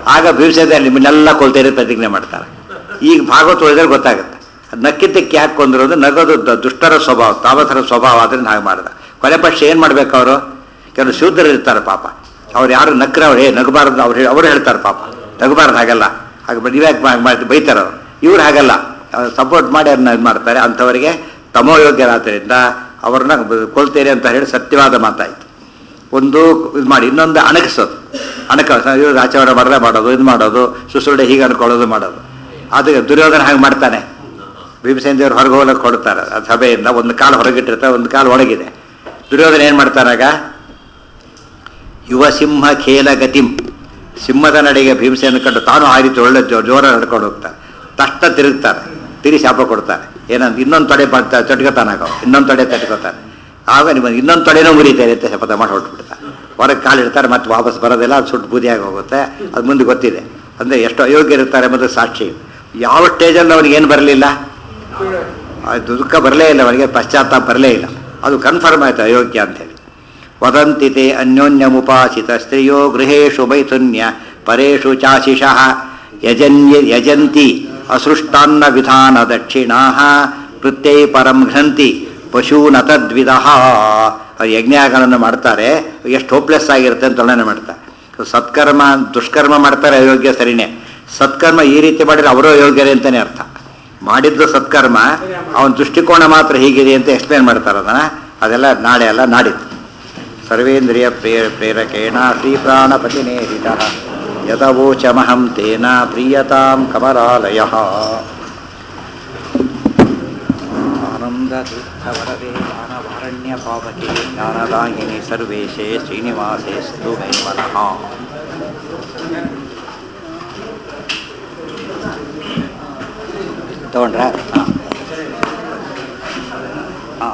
ಆಗ ಭೀಮಸೇನ ನಿಮ್ಮನ್ನೆಲ್ಲ ಕೊಲ್ತೇನೆ ಪ್ರತಿಜ್ಞೆ ಮಾಡ್ತಾರೆ ಈಗ ಭಾಗವತ ಓದಿದ್ರೆ ಗೊತ್ತಾಗುತ್ತೆ ಅದ್ ನಕ್ಕಿದ್ದಕ್ಕೆ ಯಾಕೆ ಕೊಂದ್ರು ಅಂದ್ರೆ ನಗೋದು ದ- ದುಷ್ಟರ ಸ್ವಭಾವ ತಾಮಸರ ಸ್ವಭಾವ ಆದ್ರೆ ಹಾಗೆ ಮಾಡಿದ ಕೊನೆ ಪಕ್ಷ ಏನು ಮಾಡ್ಬೇಕು ಅವರು ಕೆಲವು ಶೂದ್ರರು ಇರ್ತಾರೆ ಪಾಪ ಅವ್ರು ಯಾರು ನಕ್ರೆ ಅವ್ರು ಏ ನಗಬಾರ್ದು ಅವ್ರು ಅವ್ರು ಹೇಳ್ತಾರೆ ಪಾಪ ನಗಬಾರ್ದು ಹಾಗಲ್ಲ ಹಾಗೆ ಬ- ನೀವ್ಯಾಕೆ ಮಾ- ಮಾಡಿ ಬೈತಾರೆ ಅವರು ಇವ್ರು ಹಾಗಲ್ಲ ಸಪೋರ್ಟ್ ಮಾಡಿ ಅದನ್ನ ಇದು ಮಾಡ್ತಾರೆ ಅಂಥವರಿಗೆ ತಮೋಯೋಗ್ಯರಾದ್ದರಿಂದ ಅವ್ರನ್ನ ಬ- ಕೊಲ್ತೇನೆ ಅಂತ ಹೇಳಿ ಸತ್ಯವಾದ ಮಾತಾಯಿತು ಒಂದು ಇದು ಮಾಡಿ ಇನ್ನೊಂದು ಅಣಗಿಸೋದು ಅಣಕ ಇವ್ರು ಆಚರಣೆ ಮಾಡದೆ ಮಾಡೋದು ಇದು ಮಾಡೋದು ಸುಸುರುಡೆ ಹೀಗೆ ಅನ್ಕೊಳ್ಳೋದು ಮಾಡೋದು ಅದು ದುರ್ಯೋಧನ ಹಾಗೆ ಮಾಡ್ತಾನೆ ಭೀಮಸೇನ ದೇವ್ರು ಹೊರಗೆ ಹೋಗ್ಲಿಕ್ಕೆ ಕೊಡ್ತಾರೆ ಆ ಸಭೆಯಿಂದ ಒಂದು ಕಾಲು ಹೊರಗಿಟ್ಟಿರ್ತಾರೆ ಒಂದು ಕಾಲು ಒಳಗಿದೆ ದುರ್ಯೋಧನ ಏನು ಮಾಡ್ತಾನಾಗ ಯುವ ಸಿಂಹ ಖೇಲ ಗತಿಂ ಸಿಂಹದ ನಡೆಗೆ ಭೀಮಸೇನ ಕಂಡು ತಾನು ಆ ರೀತಿ ಒಳ್ಳೆ ಜೋ ಜೋರ ನಡ್ಕೊಂಡು ಹೋಗ್ತಾರೆ ತಷ್ಟ ತಿರುಗ್ತಾರೆ ತಿರಿ ಶಾಪ ಕೊಡ್ತಾರೆ ಏನಂತ ಇನ್ನೊಂದು ತೊಡೆ ತಟ್ಕೋತಾನಾಗ ಇನ್ನೊಂದು ತೊಡೆ ತಟ್ಕೋತಾನೆ ಆಗ ನಿಮಗೆ ಇನ್ನೊಂದು ತೊಡೆನೂ ಮುರಿತಾರೆ ಅಂತ ಶಪಥ ಮಾಡಿ ಹೊರಟ್ಬಿಡ್ತಾರೆ ಹೊರಗೆ ಕಾಲು ಇಡ್ತಾರೆ ಮತ್ತೆ ವಾಪಸ್ ಬರೋದಿಲ್ಲ ಅದು ಸುಟ್ಟು ಬೂದಿಯಾಗಿ ಹೋಗುತ್ತೆ ಅದು ಮುಂದೆ ಗೊತ್ತಿದೆ ಅಂದರೆ ಎಷ್ಟು ಅಯೋಗ್ಯರಿರ್ತಾರೆ ಎಂಬುದು ಸಾಕ್ಷಿ ಯಾವ ಸ್ಟೇಜಲ್ಲಿ ಅವನಿಗೆ ಏನು ಬರಲಿಲ್ಲ ಅದು ದುಃಖ ಬರಲೇ ಇಲ್ಲ ಅವನಿಗೆ ಪಶ್ಚಾತ್ತಾಪ ಬರಲೇ ಇಲ್ಲ ಅದು ಕನ್ಫರ್ಮ್ ಆಯ್ತು ಅಯೋಗ್ಯ ಅಂತೇಳಿ ವದಂತಿ ತೇ ಅನ್ಯೋನ್ಯಮುಪಾಸಿತ ಸ್ತ್ರೀಯೋ ಗೃಹೇಶು ಮೈಥುನ್ಯ ಪರೇಶು ಚಾಶಿಷಃ ಯಜನ್ಯ ಯಜಂತಿ ಅಸೃಷ್ಟಾನ್ನ ವಿಧಾನ ದಕ್ಷಿಣಾ ಪ್ರತ್ಯಯ ಪರಂ ಘ್ನಂತಿ ಪಶೂನ ತದ್ವಿಧ ಯಜ್ಞಗಳನ್ನು ಮಾಡ್ತಾರೆ ಎಷ್ಟು ಹೋಪ್ಲೆಸ್ ಆಗಿರುತ್ತೆ ಅಂತ ವರ್ಣನೆ ಮಾಡ್ತಾರೆ ಸತ್ಕರ್ಮ ದುಷ್ಕರ್ಮ ಮಾಡ್ತಾರೆ ಅಯೋಗ್ಯ ಸರಿನೇ ಸತ್ಕರ್ಮ ಈ ರೀತಿ ಮಾಡಿದ್ರೆ ಅವರೂ ಅಯೋಗ್ಯರೇ ಅಂತಲೇ ಅರ್ಥ ಮಾಡಿದ್ದು ಸತ್ಕರ್ಮ ಅವನ ದೃಷ್ಟಿಕೋನ ಮಾತ್ರ ಹೀಗಿದೆ ಅಂತ ಎಕ್ಸ್ಪ್ಲೇನ್ ಮಾಡ್ತಾರೆ ಅದನ್ನ ಅದೆಲ್ಲ ನಾಳೆ ಅಲ್ಲ ನಾಡಿದ್ದು ಸರ್ವೇಂದ್ರಿಯ ಪ್ರೇರ ಪ್ರೇರಕೇಣ ಶ್ರೀಪ್ರಾಣಪತಿನೇರಿತ ಯದವೋಚಮಹಂ ತೇನ ಪ್ರೀಯತಾಂ ಕಮಲಾಲಯ ಆನಂದತೀರ್ಥವರದೆ ದಾನವಾರಣ್ಯ ಪಾವಕೆ ಜ್ಞಾನದಾಯಿನಿ ಸರ್ವೇಶೇ ಶ್ರೀನಿವಾಸೇಸ್ತು ಮೇ ಮನಃ ತಗೊಂಡ್ರ ಹಾಂ ಹಾಂ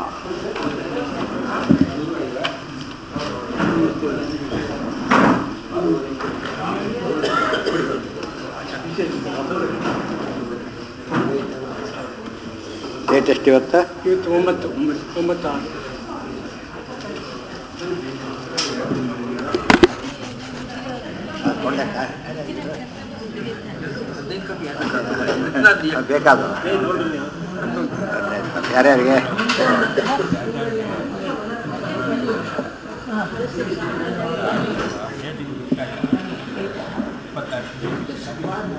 ಡೇಟ್ ಎಷ್ಟು ಇವತ್ತು ಇವತ್ತು ಒಂಬತ್ತು ಒಂಬತ್ತು ಒಂಬತ್ತು ಆರು ಬೇಕಾದ ಯಾರ್ಯಾರಿಗೆ